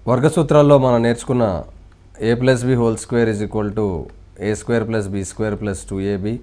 వర్గసూత్రాల్లో మనం నేర్చుకున్న a plus b whole square is equal to a square plus b square plus two ab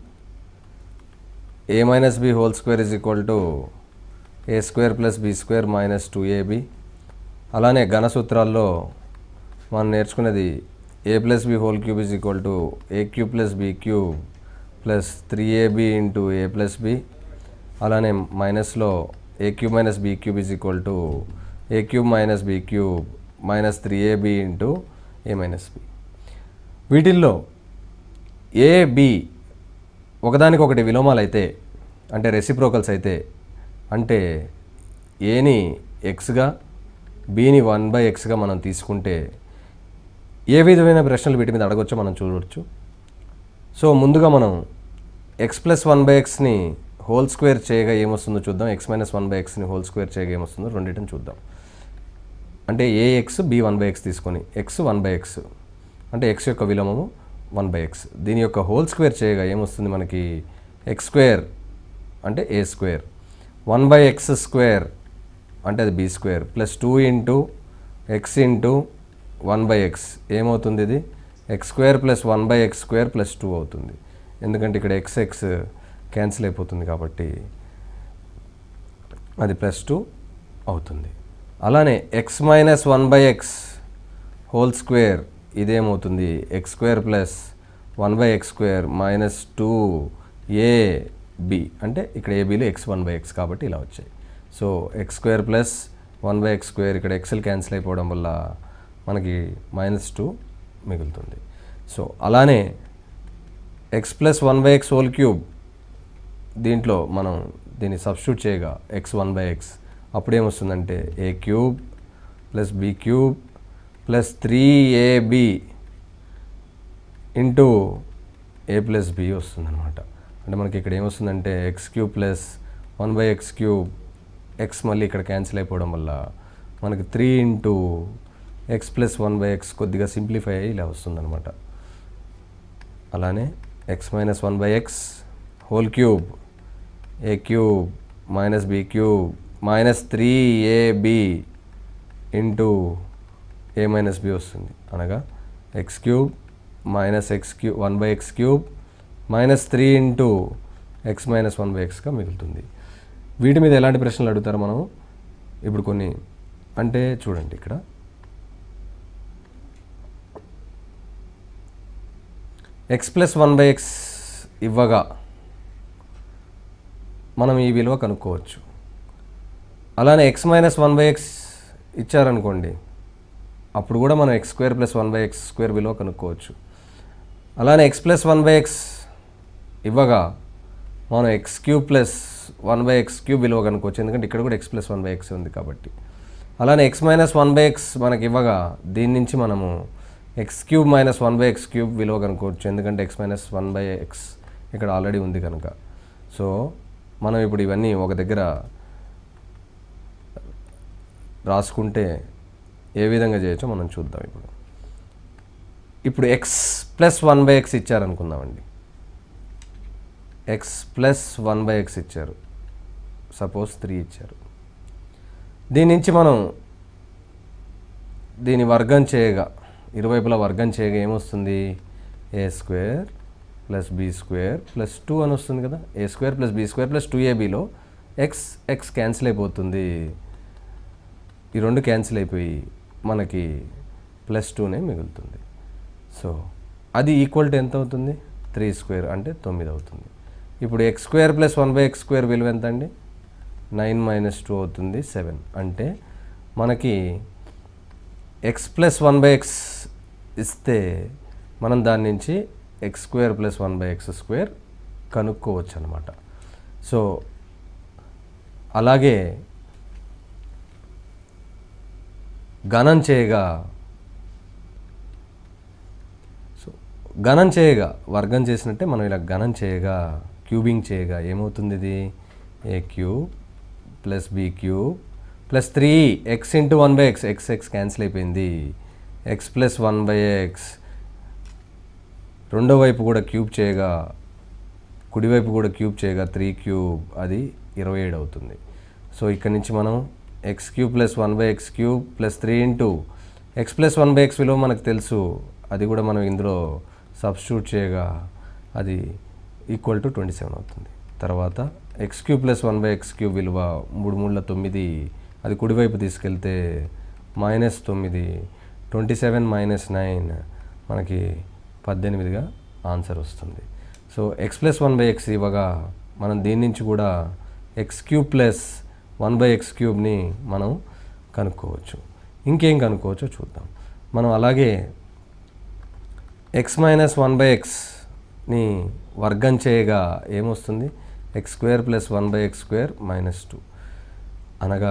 a minus b whole square is equal to a square plus b square minus two ab అలానే ఘన సూత్రాల్లో మనం నేర్చుకున్నది a plus b whole cube is equal to a cube plus b cube plus three ab into a plus b అలానే మైనస్లో a cube minus b cube is equal to a cube minus b cube minus three ab into a minus b వీటిల్లో a B ఒకదానికొకటి విలోమాలు అయితే అంటే reciprocals అయితే అంటే ఏని ఎక్స్గా బీని one by ఎక్స్గా మనం తీసుకుంటే ఏ విధమైన ప్రశ్నలు వీటి మీద అడగొచ్చో మనం చూడవచ్చు సో ముందుగా మనం ఎక్స్ ప్లస్ వన్ బై ఎక్స్ని హోల్ స్క్వేర్ చేయగా ఏమొస్తుందో చూద్దాం ఎక్స్ మైనస్ వన్ బై ఎక్స్ని హోల్ స్క్వేర్ చేయగా ఏమొస్తుందో రెండింటిని చూద్దాం అంటే a x b one by x తీసుకొని ఎక్స్ వన్ బై ఎక్స్ అంటే ఎక్స్ యొక్క విలోమము వన్ బై ఎక్స్ దీని యొక్క హోల్ స్క్వేర్ చేయగా ఏమొస్తుంది మనకి ఎక్స్ స్క్వేర్ అంటే a square one by x square అంటే అది b square plus two into x into one by x ఏమవుతుంది ఇది x square plus one by x square plus two అవుతుంది ఎందుకంటే ఇక్కడ ఎక్స్ ఎక్స్ క్యాన్సిల్ అయిపోతుంది కాబట్టి అది ప్లస్ టూ అవుతుంది అలానే x minus one by x whole square ఇదేమవుతుంది x square plus one by x square minus two a b అంటే ఇక్కడ ఏబీలో ఎక్స్ వన్ బై ఎక్స్ కాబట్టి ఇలా వచ్చాయి so x square plus one by x square ఇక్కడ ఎక్స్ఎల్ క్యాన్సిల్ అయిపోవడం వల్ల మనకి మైనస్ టూ మిగులుతుంది సో అలానే x plus one by x whole cube దీంట్లో మనం దీన్ని సబ్స్టిట్యూట్ చేయగా ఎక్స్ వన్ బై ఎక్స్ అప్పుడు ఏమొస్తుందంటే a cube plus b cube plus three ab into a plus b వస్తుందన్నమాట అంటే మనకి ఇక్కడ ఏమొస్తుందంటే x cube plus one by x cube x మళ్ళీ ఇక్కడ క్యాన్సిల్ అయిపోవడం వల్ల మనకి three into x plus one by x కొద్దిగా సింప్లిఫై అయ్యి ఇలా వస్తుందన్నమాట అలానే x minus one by x whole cube a cube minus b cube minus three ab into a minus b వస్తుంది అనగా X cube minus x cube one by x cube minus three into x minus one by ఎక్స్గా మిగులుతుంది వీటి మీద ఎలాంటి ప్రశ్నలు అడుగుతారో మనం ఇప్పుడు కొన్ని అంటే చూడండి ఇక్కడ x plus one by x ఇవ్వగా మనం ఈ విలువ కనుక్కోవచ్చు అలానే x minus one by x ఇచ్చారనుకోండి అప్పుడు కూడా మనం x square plus one by x square విలువ కనుక్కోవచ్చు అలానే x plus one by x ఇవ్వగా మనం x cube plus one by x cube విలువ కనుక్కోవచ్చు ఎందుకంటే ఇక్కడ కూడా x plus one by x ఉంది కాబట్టి అలానే x minus one by x మనకి ఇవ్వగా దీని నుంచి మనము x cube minus one by x cube విలువ కనుక్కోవచ్చు ఎందుకంటే x minus one by x ఇక్కడ ఆల్రెడీ ఉంది కనుక సో మనం ఇప్పుడు ఇవన్నీ ఒక దగ్గర రాసుకుంటే ఏ విధంగా చేయొచ్చో మనం చూద్దాం ఇప్పుడు ఇప్పుడు x plus one by x ఇచ్చారనుకుందామండి x plus one by x ఇచ్చారు సపోజ్ త్రీ ఇచ్చారు దీని నుంచి మనం దీని వర్గం చేయగా ఇరువైపులా వర్గం చేయగా ఏమొస్తుంది a square plus b square plus two అని వస్తుంది కదా a square plus b square plus two ఏబీలో ఎక్స్ ఎక్స్ క్యాన్సిల్ అయిపోతుంది ఈ రెండు క్యాన్సిల్ అయిపోయి మనకి ప్లస్ టూనే మిగులుతుంది సో అది ఈక్వల్ టు ఎంత అవుతుంది త్రీ స్క్వేర్ అంటే తొమ్మిది అవుతుంది ఇప్పుడు x square plus one by x square విలువ ఎంత అండి నైన్ మైనస్ టూ అవుతుంది సెవెన్ అంటే మనకి x plus one by x ఇస్తే మనం దాని నుంచి x square plus one by x square కనుక్కోవచ్చు అనమాట సో అలాగే గణం చేయగా సో గణం చేయగా వర్గం చేసినట్టే మనం ఇలా గణం చేయగా క్యూబింగ్ చేయగా ఏమవుతుంది ఇది a cube plus b cube plus three x into one by x x x cancel అయిపోయింది x plus one by x రెండో వైపు కూడా క్యూబ్ చేయగా కుడివైపు కూడా క్యూబ్ చేయగా త్రీ క్యూబ్ అది ఇరవై ఏడు అవుతుంది సో ఇక్కడ నుంచి మనం x cube plus one by x cube plus three into x plus one by x విలువ మనకు తెలుసు అది కూడా మనం ఇందులో సబ్స్టిట్యూట్ చేయగా అది ఈక్వల్ టు ట్వంటీ సెవెన్ అవుతుంది తర్వాత x cube plus one by x cube విలువ మూడు మూడుల తొమ్మిది అది కుడివైపు తీసుకెళ్తే మైనస్ తొమ్మిది ట్వంటీ సెవెన్ మైనస్ నైన్ మనకి పద్దెనిమిదిగా ఆన్సర్ వస్తుంది so x plus one by x ఇవ్వగా మనం దీని నుంచి కూడా x cube plus one by x క్యూబ్ని మనం కనుక్కోవచ్చు ఇంకేం కనుక్కోవచ్చో చూద్దాం మనం అలాగే ఎక్స్ మైనస్ వన్ బై ఎక్స్ని వర్గం చేయగా ఏమొస్తుంది x square plus one by x square minus two అనగా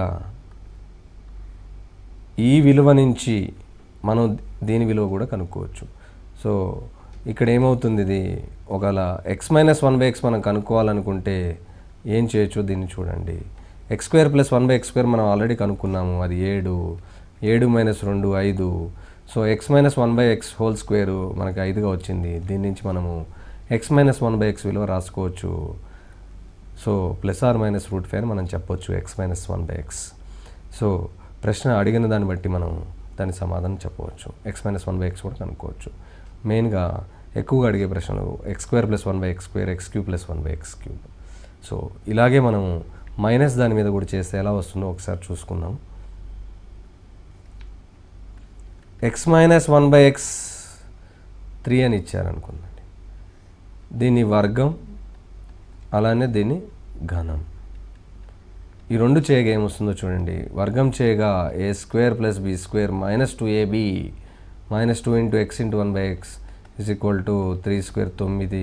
ఈ విలువ నుంచి మనం దీని విలువ కూడా కనుక్కోవచ్చు సో ఇక్కడ ఏమవుతుంది ఇది ఒకవేళ x minus one by x మనం కనుక్కోవాలనుకుంటే ఏం చేయొచ్చు దీన్ని చూడండి x square plus one by x square మనం ఆల్రెడీ కనుక్కున్నాము అది ఏడు ఏడు మైనస్ రెండు ఐదు so x minus one by x whole square మనకి ఐదుగా వచ్చింది దీని నుంచి మనము x minus one by x విలువ రాసుకోవచ్చు so plus or minus root five అని మనం చెప్పొచ్చు x minus one by x so ప్రశ్న అడిగిన దాన్ని బట్టి మనం దాని సమాధానం చెప్పవచ్చు x minus one by x కూడా కనుక్కోవచ్చు మెయిన్గా ఎక్కువగా అడిగే ప్రశ్నలు x square plus one by x square x cube plus one by x cube so ఇలాగే మనం మైనస్ దాని మీద కూడా చేస్తే ఎలా వస్తుందో ఒకసారి చూసుకుందాం x minus one by x three అని ఇచ్చారనుకుందండి దీని వర్గం అలానే దీని ఘనం ఈ రెండు చేయగా ఏమొస్తుందో చూడండి వర్గం చేయగా a square plus b square minus two ab minus two into x into one by x is equal to three square తొమ్మిది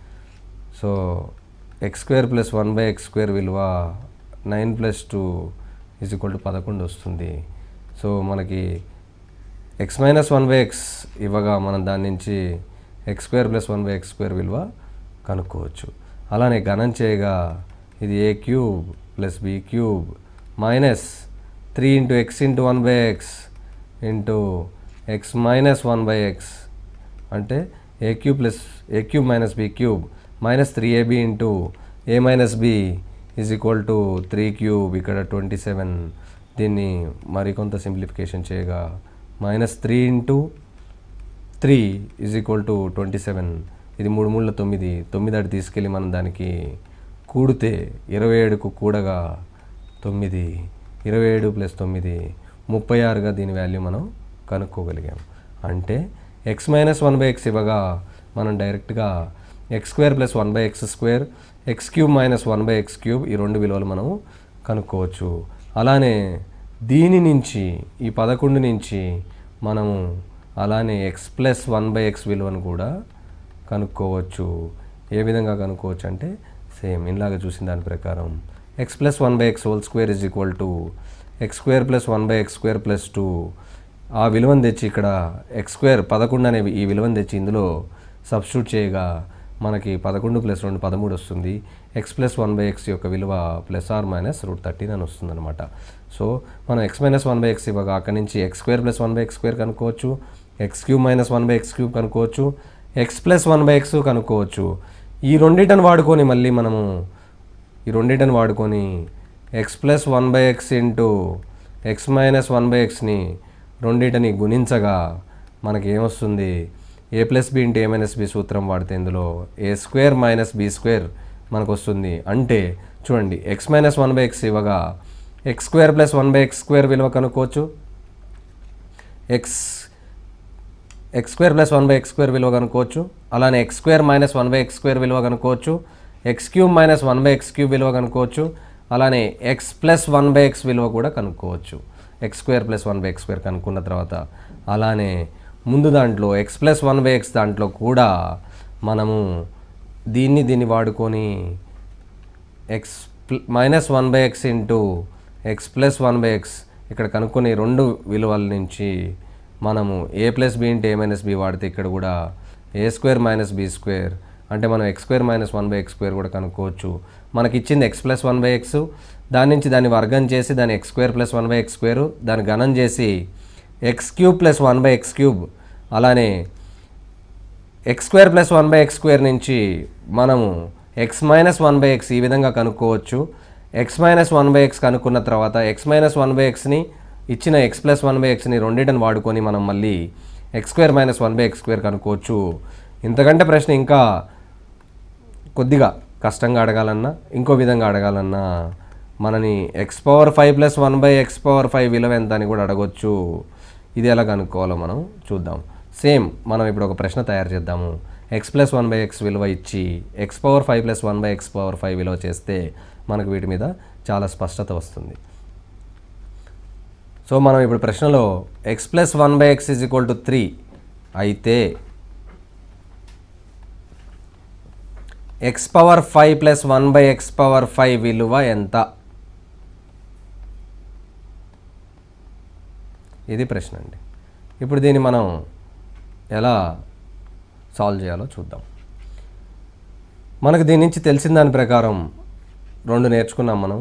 so x square plus one by x square విలువ nine plus two is equal to పదకొండు వస్తుంది so మనకి x minus one by x ఇవ్వగా మనం దాని నుంచి x square plus one by x square విలువ కనుక్కోవచ్చు అలానే గణం చేయగా ఇది a cube plus b cube minus three into x into one by x into x minus one by x అంటే a cube plus a cube minus b cube minus three ab into a minus b is equal to three cube ఇక్కడ twenty seven దీన్ని మరికొంత simplification చేయగా minus three into three is equal to twenty seven ఇది మూడు మూడుల తొమ్మిది తొమ్మిది అటు తీసుకెళ్ళి మనం దానికి కూడితే ఇరవై ఏడుకు కూడగా తొమ్మిది ఇరవై ఏడు ప్లస్ తొమ్మిది ముప్పై ఆరుగా దీని వాల్యూ మనం కనుక్కోగలిగాం అంటే x minus one by x ఇవ్వగా మనం డైరెక్ట్గా x square plus one by x square x cube minus one by x cube ఈ రెండు విలువలు మనం కనుక్కోవచ్చు అలానే దీని నుంచి ఈ పదకొండు నుంచి మనము అలానే x plus one by x విలువను కూడా కనుక్కోవచ్చు ఏ విధంగా కనుక్కోవచ్చు అంటే సేమ్ ఇలాగ చూసిన దాని ప్రకారం x plus one by x whole square is equal to x square plus one by x square plus two ఆ విలువను తెచ్చి ఇక్కడ ఎక్స్ స్క్వేర్ పదకొండు అనే ఈ విలువను తెచ్చి ఇందులో సబ్స్టిట్యూట్ చేయగా మనకి పదకొండు ప్లస్ రెండు పదమూడు వస్తుంది x plus one by x యొక్క విలువ plus or minus root thirteen అని వస్తుంది అనమాట సో మనం x minus one by x ఇవ్వగా అక్కడి నుంచి x square plus one by x square కనుక్కోవచ్చు x cube minus one by x cube కనుక్కోవచ్చు x plus one by x కనుక్కోవచ్చు ఈ రెండింటిని వాడుకొని మళ్ళీ మనము ఈ రెండింటిని వాడుకొని x plus one by x into x minus one by ఎక్స్ని రెండింటిని గుణించగా మనకి ఏమొస్తుంది a plus b into a minus b సూత్రం వాడితే ఇందులో a square minus b square మనకు వస్తుంది అంటే చూడండి x minus one by x ఇవ్వగా x square plus one by x square విలువ కనుక్కోవచ్చు x x square plus one by x square విలువ కనుక్కోవచ్చు అలానే x square minus one by x square విలువ కనుక్కోవచ్చు x cube minus one by x cube విలువ కనుక్కోవచ్చు అలానే x plus one by x విలువ కూడా కనుక్కోవచ్చు x square plus one by x square కనుక్కున్న తర్వాత అలానే ముందు దాంట్లో x plus one by x దాంట్లో కూడా మనము దీన్ని దీన్ని వాడుకొని x minus one by x into x plus one by x ఇక్కడ కనుక్కొని రెండు విలువల నుంచి మనము a plus b into a minus b వాడితే ఇక్కడ కూడా a square minus b square అంటే మనం x square minus one by x square కూడా కనుక్కోవచ్చు మనకి ఇచ్చింది x plus one by x దాని నుంచి దాన్ని వర్గం చేసి దాన్ని x square plus one by x square దాన్ని గణం చేసి x cube plus one by x cube అలానే x square plus one by x square నుంచి మనము x minus one by x ఈ విధంగా కనుక్కోవచ్చు x minus one by x కనుక్కున్న తర్వాత ఎక్స్ మైనస్ వన్ బై ఎక్స్ని ఇచ్చిన ఎక్స్ ప్లస్ వన్ బై ఎక్స్ని రెండింటిని వాడుకొని మనం మళ్ళీ x square minus one by x square కనుక్కోవచ్చు ఇంతకంటే ప్రశ్న ఇంకా కొద్దిగా కష్టంగా అడగాలన్నా ఇంకో విధంగా అడగాలన్నా మనని x power five plus one by x power five విలువ ఎంత అని కూడా అడగొచ్చు ఇది ఎలా కనుక్కోవాలో మనం చూద్దాం సేమ్ మనం ఇప్పుడు ఒక ప్రశ్న తయారు చేద్దాము x plus one by x విలువ ఇచ్చి x power five plus one by x power five విలువ చేస్తే మనకు వీటి మీద చాలా స్పష్టత వస్తుంది సో మనం ఇప్పుడు ప్రశ్నలో x plus one by x is equal to three అయితే x power five plus one by x power five విలువ ఎంత ఇది ప్రశ్న అండి ఇప్పుడు దీన్ని మనం ఎలా సాల్వ్ చేయాలో చూద్దాం మనకు దీని నుంచి తెలిసిన దాని ప్రకారం రెండు నేర్చుకున్నాం మనం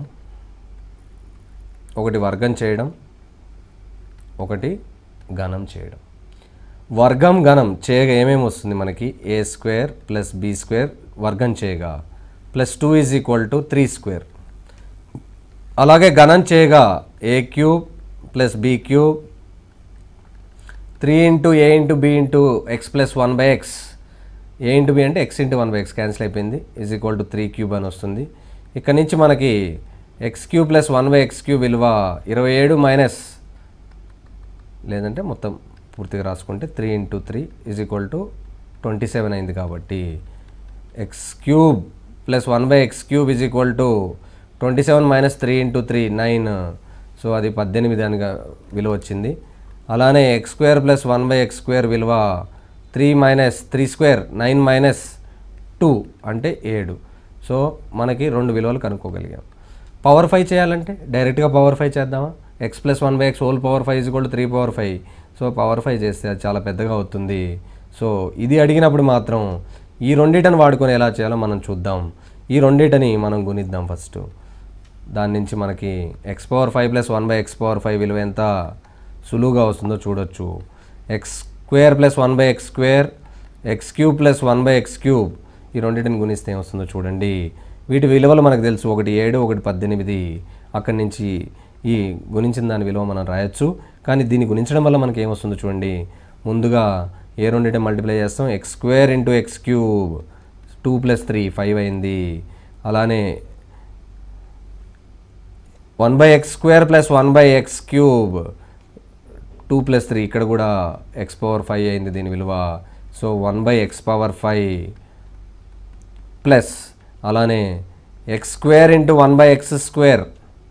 ఒకటి వర్గం చేయడం ఒకటి గణం చేయడం వర్గం గణం చేయగా ఏమేమి వస్తుంది మనకి a square plus b square వర్గం చేయగా plus two is equal to three square అలాగే గణం చేయగా a cube plus b cube three into a into b into x plus one by x a into b అంటే x into one by x cancel అయిపోయింది is equal to three cube అని వస్తుంది ఇక్కడ నుంచి మనకి x cube plus one by x cube విలువ ఇరవై ఏడు మైనస్ లేదంటే మొత్తం పూర్తిగా రాసుకుంటే three into three is equal to twenty seven అయింది కాబట్టి x cube plus one by x cube is equal to twenty seven minus three into three nine so అది పద్దెనిమిది అనిగా విలువ వచ్చింది అలానే x square plus one by x square విలువ three minus three square nine minus two అంటే ఏడు so మనకి రెండు విలువలు కనుక్కోగలిగాం పవర్ ఫైవ్ చేయాలంటే డైరెక్ట్గా పవర్ ఫైవ్ చేద్దామా x plus one by x whole power five is కూడా three power five so power five చేస్తే అది చాలా పెద్దగా అవుతుంది సో ఇది అడిగినప్పుడు మాత్రం ఈ రెండిటని వాడుకొని ఎలా చేయాలో మనం చూద్దాం ఈ రెండిటని మనం గుణిద్దాం ఫస్ట్ దాని నుంచి మనకి x power five plus one by x power five విలువ ఎంత సులువుగా వస్తుందో చూడొచ్చు x square plus one by x square x cube plus one by x cube ఈ రెండింటిని గుణిస్తే ఏమొస్తుందో చూడండి వీటి విలువలు మనకు తెలుసు ఒకటి ఏడు ఒకటి పద్దెనిమిది అక్కడి నుంచి ఈ గుణించిన దాని విలువ మనం రాయొచ్చు కానీ దీన్ని గుణించడం వల్ల మనకి ఏమొస్తుందో చూడండి ముందుగా ఏ రెండింటి మల్టిప్లై చేస్తాం x square into x cube two plus three five అయింది అలానే one by x square plus one by x cube two plus three ఇక్కడ కూడా ఎక్స్ పవర్ ఫైవ్ అయింది దీని విలువ so one by x power five plus అలానే x square into one by x square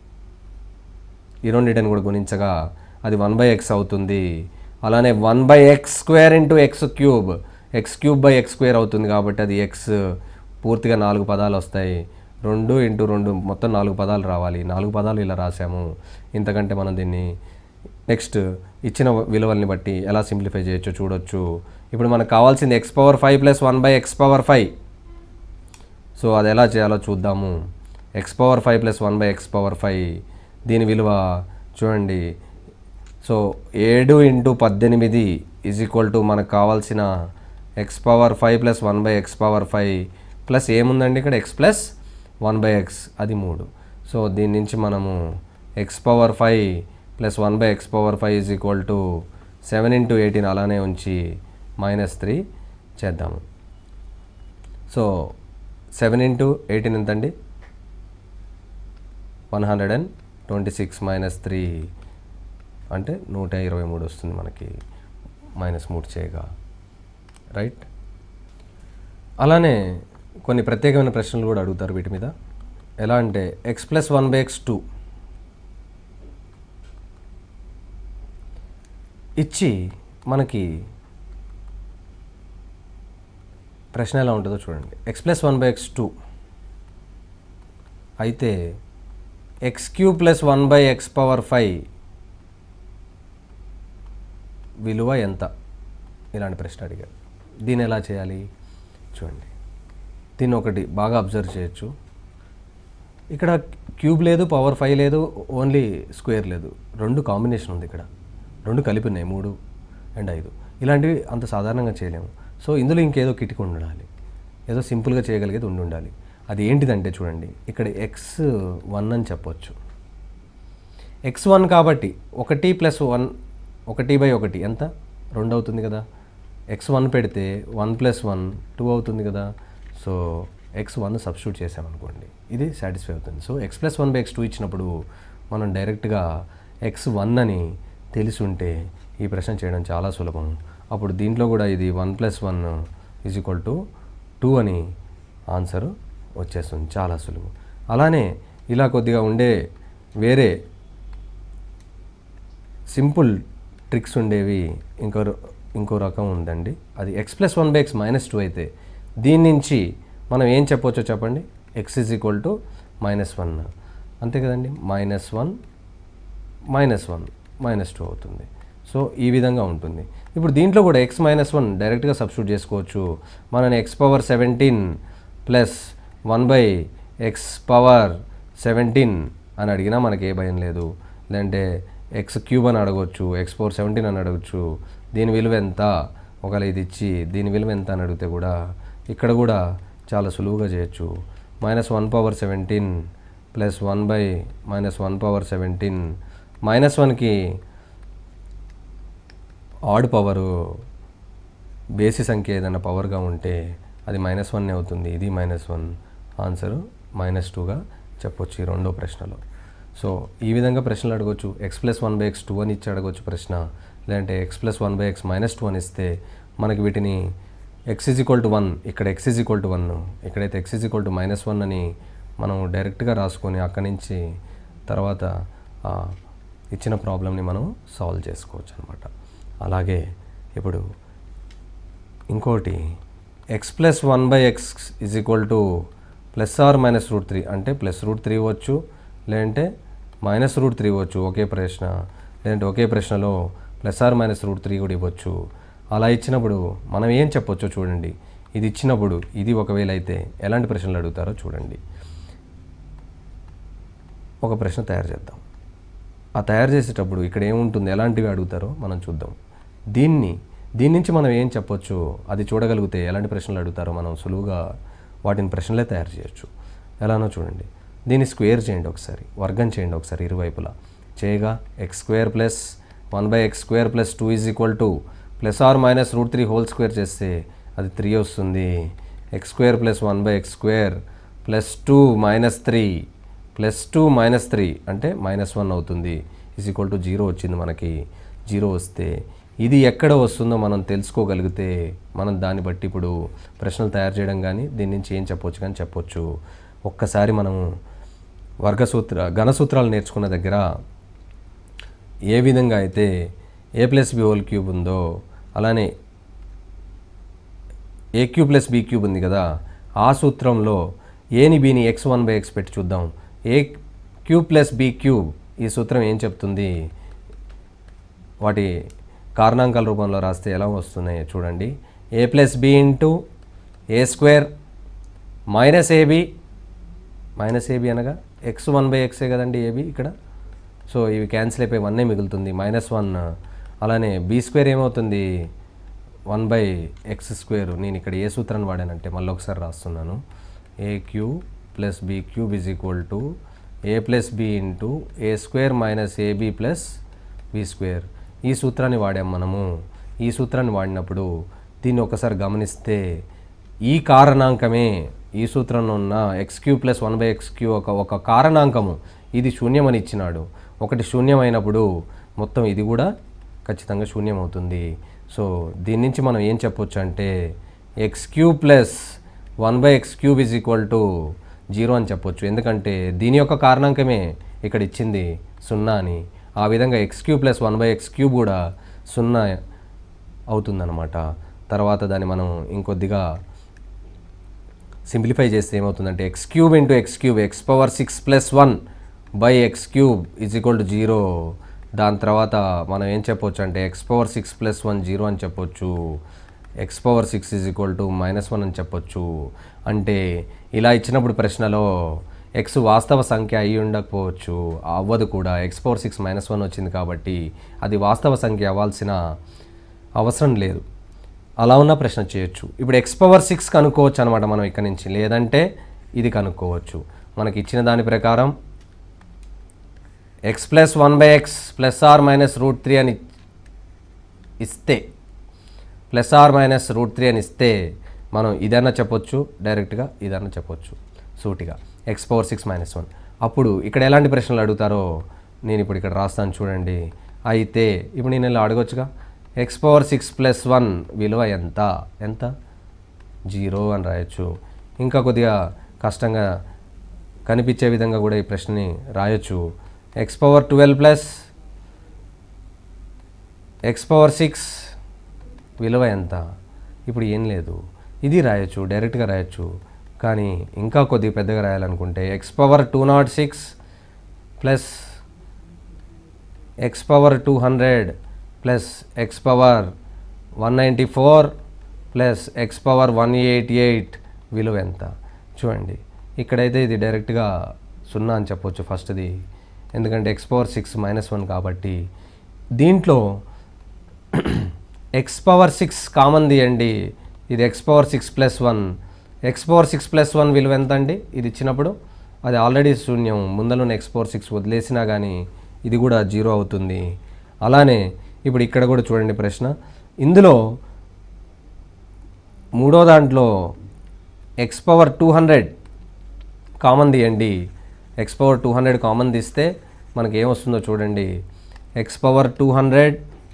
ఈ రెండింటిని కూడా గుణించగా అది వన్ బై ఎక్స్ అవుతుంది అలానే one by x square into x cube x cube by x square అవుతుంది కాబట్టి అది ఎక్స్ పూర్తిగా నాలుగు పదాలు వస్తాయి రెండు ఇంటూ రెండు మొత్తం నాలుగు పదాలు రావాలి నాలుగు పదాలు ఇలా రాసాము ఇంతకంటే మనం దీన్ని నెక్స్ట్ ఇచ్చిన విలువల్ని బట్టి ఎలా సింప్లిఫై చేయొచ్చో చూడొచ్చు ఇప్పుడు మనకు కావాల్సింది x power five plus one by x power five so అది ఎలా చేయాలో చూద్దాము x power five plus one by x power five దీని విలువ చూడండి సో ఏడు ఇంటూ పద్దెనిమిది ఈజ్ ఈక్వల్ టు మనకు కావాల్సిన x power five plus one by x power five plus ఏముందండి ఇక్కడ x plus one by x అది మూడు సో దీని నుంచి మనము x power five plus one by x power five is equal to seven into eighteen అలానే ఉంచి minus three చేద్దాము సో సెవెన్ ఇంటూ ఎయిటీన్ ఎంతండి one hundred and twenty six minus three అంటే నూట ఇరవై మూడు వస్తుంది మనకి మైనస్ మూడు చేయగా రైట్ అలానే కొన్ని ప్రత్యేకమైన ప్రశ్నలు కూడా అడుగుతారు వీటి మీద ఎలా అంటే x plus one by x two ఇచ్చి మనకి ప్రశ్న ఎలా ఉంటుందో చూడండి x plus one by x two అయితే x cube plus one by x power five విలువ ఎంత ఇలాంటి ప్రశ్న అడిగారు దీన్ని ఎలా చేయాలి చూడండి దీన్ని ఒకటి బాగా అబ్జర్వ్ చేయొచ్చు ఇక్కడ క్యూబ్ లేదు పవర్ ఫైవ్ లేదు ఓన్లీ స్క్వేర్ లేదు రెండు కాంబినేషన్ ఉంది ఇక్కడ రెండు కలిపి ఉన్నాయి మూడు అండ్ ఐదు ఇలాంటివి అంత సాధారణంగా చేయలేము సో ఇందులో ఇంకేదో కిటికి ఉండాలి ఏదో సింపుల్గా చేయగలిగేది ఉండి ఉండాలి అది ఏంటిదంటే చూడండి ఇక్కడ ఎక్స్ వన్ అని చెప్పొచ్చు ఎక్స్ వన్ కాబట్టి ఒకటి ప్లస్ వన్ ఒకటి బై ఒకటి ఎంత రెండు అవుతుంది కదా ఎక్స్ వన్ పెడితే వన్ ప్లస్ వన్ టూ అవుతుంది కదా సో ఎక్స్ వన్ సబ్స్టిట్యూట్ చేసామనుకోండి ఇది సాటిస్ఫై అవుతుంది so x plus one by x two ఇచ్చినప్పుడు మనం డైరెక్ట్గా ఎక్స్ వన్ అని తెలిసి ఉంటే ఈ ప్రశ్న చేయడం చాలా సులభం అప్పుడు దీంట్లో కూడా ఇది one plus one is equal to two అని ఆన్సర్ వచ్చేస్తుంది చాలా సులువు అలానే ఇలా కొద్దిగా ఉండే వేరే సింపుల్ ట్రిక్స్ ఉండేవి ఇంకో ర- ఇంకో రకం ఉందండి అది x plus one by x minus two అయితే దీని నుంచి మనం ఏం చెప్పొచ్చో చెప్పండి x is equal to minus one అంతే కదండి minus one minus one minus two అవుతుంది సో ఈ విధంగా ఉంటుంది ఇప్పుడు దీంట్లో కూడా ఎక్స్ మైనస్ వన్ డైరెక్ట్గా సబ్స్టిట్యూట్ చేసుకోవచ్చు మనం x power seventeen plus one by x power seventeen అని అడిగినా మనకి ఏ భయం లేదు లేదంటే ఎక్స్ క్యూబ్ అని అడగవచ్చు ఎక్స్ పవర్ సెవెంటీన్ అని అడగచ్చు దీని విలువ ఎంత ఒకవేళ ఇది ఇచ్చి దీని విలువ ఎంత అని అడిగితే కూడా ఇక్కడ కూడా చాలా సులువుగా చేయొచ్చు minus one power seventeen plus one by minus one power seventeen minus వన్కి ఆడ్ పవరు బేసి సంఖ్య ఏదైనా పవర్గా ఉంటే అది మైనస్ వన్ అవుతుంది ఇది మైనస్ వన్ ఆన్సర్ మైనస్ టూగా చెప్పొచ్చు ఈ రెండో ప్రశ్నలో సో ఈ విధంగా ప్రశ్నలు అడగొచ్చు x plus one by x two అని ఇచ్చి అడగొచ్చు ప్రశ్న లేదంటే x plus one by x minus two అని ఇస్తే మనకి వీటిని x is equal to one ఇక్కడ x is equal to one ఇక్కడైతే x is equal to minus one అని మనం డైరెక్ట్గా రాసుకొని అక్కడి నుంచి తర్వాత ఆ ఇచ్చిన ప్రాబ్లమ్ని మనం సాల్వ్ చేసుకోవచ్చు అనమాట అలాగే ఇప్పుడు ఇంకోటి x plus one by x is equal to plus or minus root three అంటే ప్లస్ రూట్ త్రీ ఇవ్వచ్చు లేదంటే మైనస్ రూట్ త్రీ ఇవ్వచ్చు ఒకే ప్రశ్న లేదంటే ఒకే ప్రశ్నలో plus or minus root three కూడా ఇవ్వచ్చు అలా ఇచ్చినప్పుడు మనం ఏం చెప్పొచ్చో చూడండి ఇది ఇచ్చినప్పుడు ఇది ఒకవేళ అయితే ఎలాంటి ప్రశ్నలు అడుగుతారో చూడండి ఒక ప్రశ్న తయారు చేద్దాం ఆ తయారు చేసేటప్పుడు ఇక్కడ ఏముంటుంది ఎలాంటివి అడుగుతారో మనం చూద్దాం దీన్ని దీని నుంచి మనం ఏం చెప్పొచ్చు అది చూడగలిగితే ఎలాంటి ప్రశ్నలు అడుగుతారో మనం సులువుగా వాటిని ప్రశ్నలే తయారు చేయొచ్చు ఎలానో చూడండి దీన్ని స్క్వేర్ చేయండి ఒకసారి వర్గం చేయండి ఒకసారి ఇరువైపులా చేయగా x square plus one by x square plus two is equal to plus or minus root three whole square చేస్తే అది త్రీ వస్తుంది x square plus one by x square plus two minus three plus two minus three అంటే minus one అవుతుంది is equal to zero వచ్చింది మనకి zero వస్తే ఇది ఎక్కడ వస్తుందో మనం తెలుసుకోగలిగితే మనం దాన్ని బట్టి ఇప్పుడు ప్రశ్నలు తయారు చేయడం కానీ దీని నుంచి ఏం చెప్పొచ్చు కానీ చెప్పొచ్చు ఒక్కసారి మనం వర్గసూత్ర ఘనసూత్రాలు నేర్చుకున్న దగ్గర ఏ విధంగా అయితే a plus b whole cube ఉందో అలానే a cube plus b cube ఉంది కదా ఆ సూత్రంలో ఏని బీని ఎక్స్ వన్ బై ఎక్స్ పెట్టి చూద్దాం a cube plus b cube ఈ సూత్రం ఏం చెప్తుంది వాటి కారణాంకాల రూపంలో రాస్తే ఎలా వస్తున్నాయో చూడండి a plus b into a square minus a b minus a b అనగా ఎక్స్ వన్ బై ఎక్సే కదండి ఏబి ఇక్కడ సో ఇవి క్యాన్సిల్ అయిపోయి వన్నే మిగులుతుంది మైనస్ వన్ అలానే బీ స్క్వేర్ ఏమవుతుంది వన్ బై ఎక్స్ స్క్వేర్ నేను ఇక్కడ ఏ సూత్రాన్ని వాడానంటే మళ్ళీ ఒకసారి రాస్తున్నాను a cube plus b cube is equal to a plus b into a square minus a b plus b square ఈ సూత్రాన్ని వాడాం మనము ఈ సూత్రాన్ని వాడినప్పుడు దీన్ని ఒకసారి గమనిస్తే ఈ కారణాంకమే ఈ సూత్రంలో ఉన్న x cube plus one by x cube ఒక ఒక కారణాంకము ఇది శూన్యమని ఇచ్చినాడు ఒకటి శూన్యమైనప్పుడు మొత్తం ఇది కూడా ఖచ్చితంగా శూన్యం అవుతుంది సో దీని నుంచి మనం ఏం చెప్పొచ్చు అంటే x cube plus one by x cube is equal to zero అని చెప్పొచ్చు ఎందుకంటే దీని యొక్క కారణాంకమే ఇక్కడ ఇచ్చింది సున్నా అని ఆ విధంగా x cube plus one by x cube కూడా సున్నా అవుతుందన్నమాట తర్వాత దాన్ని మనం ఇంకొద్దిగా సింప్లిఫై చేస్తే ఏమవుతుందంటే x cube into x cube x power six plus one by x cube is equal to zero దాని తర్వాత మనం ఏం చెప్పొచ్చు అంటే x power six plus one zero అని చెప్పొచ్చు x power six is equal to minus one అని చెప్పొచ్చు అంటే ఇలా ఇచ్చినప్పుడు ప్రశ్నలో ఎక్స్ వాస్తవ సంఖ్య అయి ఉండకపోవచ్చు అవ్వదు కూడా x power six minus one వచ్చింది కాబట్టి అది వాస్తవ సంఖ్య అవ్వాల్సిన అవసరం లేదు అలా ఉన్న ప్రశ్న చేయొచ్చు ఇప్పుడు ఎక్స్ పవర్ సిక్స్ కనుక్కోవచ్చు అనమాట మనం ఇక్కడ నుంచి లేదంటే ఇది కనుక్కోవచ్చు మనకి ఇచ్చిన దాని ప్రకారం x plus one by x plus or minus root three అని ఇస్తే plus or minus root three అని ఇస్తే మనం ఇదన్నా చెప్పొచ్చు డైరెక్ట్గా ఇదన్నా చెప్పొచ్చు సూటిగా x power six minus one అప్పుడు ఇక్కడ ఎలాంటి ప్రశ్నలు అడుగుతారో నేను ఇప్పుడు ఇక్కడ రాస్తాను చూడండి అయితే ఇప్పుడు నేను ఇలా అడగొచ్చుగా x power six plus one విలువ ఎంత ఎంత జీరో అని రాయొచ్చు ఇంకా కొద్దిగా కష్టంగా కనిపించే విధంగా కూడా ఈ ప్రశ్నని రాయొచ్చు x power twelve plus x power six విలువ ఎంత ఇప్పుడు ఏం లేదు ఇది రాయొచ్చు డైరెక్ట్గా రాయొచ్చు కానీ ఇంకా కొద్దిగా పెద్దగా రాయాలనుకుంటే x power two nought six plus x power two hundred plus x power one ninety four plus x power one eighty eight విలువ ఎంత చూడండి ఇక్కడైతే ఇది డైరెక్ట్గా సున్నా అని చెప్పొచ్చు ఫస్ట్ది ఎందుకంటే x power six minus one కాబట్టి దీంట్లో ఎక్స్ పవర్ సిక్స్ కామన్ తీయండి ఇది x power six plus one x power six plus one విలువ ఎంత అండి ఇది ఇచ్చినప్పుడు అది ఆల్రెడీ శూన్యం ముందలున్న ఎక్స్ పవర్ సిక్స్ వదిలేసినా కానీ ఇది కూడా జీరో అవుతుంది అలానే ఇప్పుడు ఇక్కడ కూడా చూడండి ప్రశ్న ఇందులో మూడో దాంట్లో x power two hundred common తీయండి x power two hundred common తీస్తే మనకి ఏమొస్తుందో చూడండి x power two hundred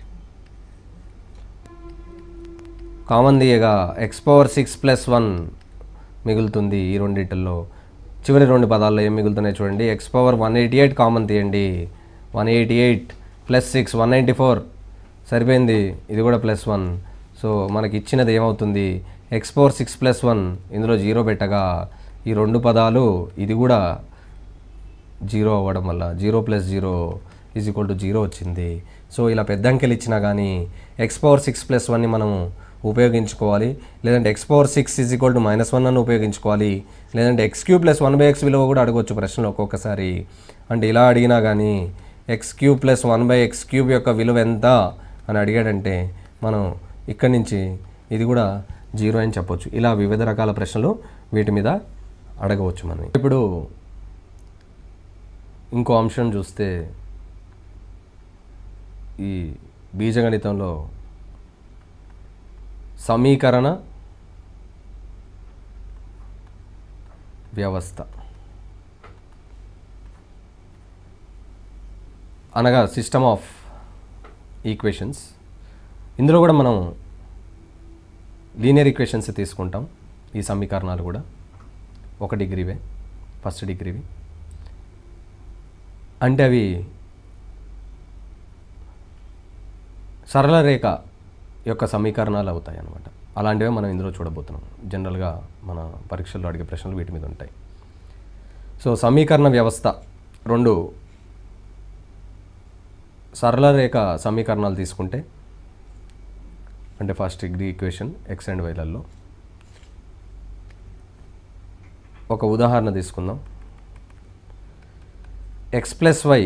common తీయగా x power six plus one మిగులుతుంది ఈ రెండిటిల్లో చివరి రెండు పదాల్లో ఏం మిగులుతున్నాయి చూడండి x power one eighty eight common తీయండి one eighty eight plus six one ninety four సరిపోయింది ఇది కూడా ప్లస్ వన్ సో మనకి ఇచ్చినది ఏమవుతుంది x power six plus one ఇందులో జీరో పెట్టగా ఈ రెండు పదాలు ఇది కూడా జీరో అవ్వడం వల్ల zero plus zero is equal to zero వచ్చింది సో ఇలా పెద్ద అంకెలు ఇచ్చినా కానీ ఎక్స్ పవర్ సిక్స్ ప్లస్ వన్ని మనం ఉపయోగించుకోవాలి లేదంటే x power six is equal to minus one అని ఉపయోగించుకోవాలి లేదంటే x cube plus one by x విలువ కూడా అడగవచ్చు ప్రశ్నలో ఒక్కొక్కసారి అంటే ఇలా అడిగినా కానీ x cube plus one by x cube యొక్క విలువ ఎంత అని అడిగాడంటే మనం ఇక్కడి నుంచి ఇది కూడా జీరో అని చెప్పొచ్చు ఇలా వివిధ రకాల ప్రశ్నలు వీటి మీద అడగవచ్చు మనం ఇప్పుడు ఇంకో అంశం చూస్తే ఈ బీజగణితంలో సమీకరణ వ్యవస్థ అనగా సిస్టమ్ ఆఫ్ ఈక్వేషన్స్ ఇందులో కూడా మనం లీనియర్ ఈక్వేషన్స్ తీసుకుంటాం ఈ సమీకరణాలు కూడా ఒక డిగ్రీవే ఫస్ట్ డిగ్రీవి అంటే అవి సరళ రేఖ యొక్క సమీకరణాలు అవుతాయి అన్నమాట అలాంటివే మనం ఇందులో చూడబోతున్నాం జనరల్గా మన పరీక్షల్లో అడిగే ప్రశ్నలు వీటి మీద ఉంటాయి సో సమీకరణ వ్యవస్థ రెండు సరళ రేఖ సమీకరణాలు తీసుకుంటే అంటే first degree equation x and వైలలో ఒక ఉదాహరణ తీసుకుందాం x plus y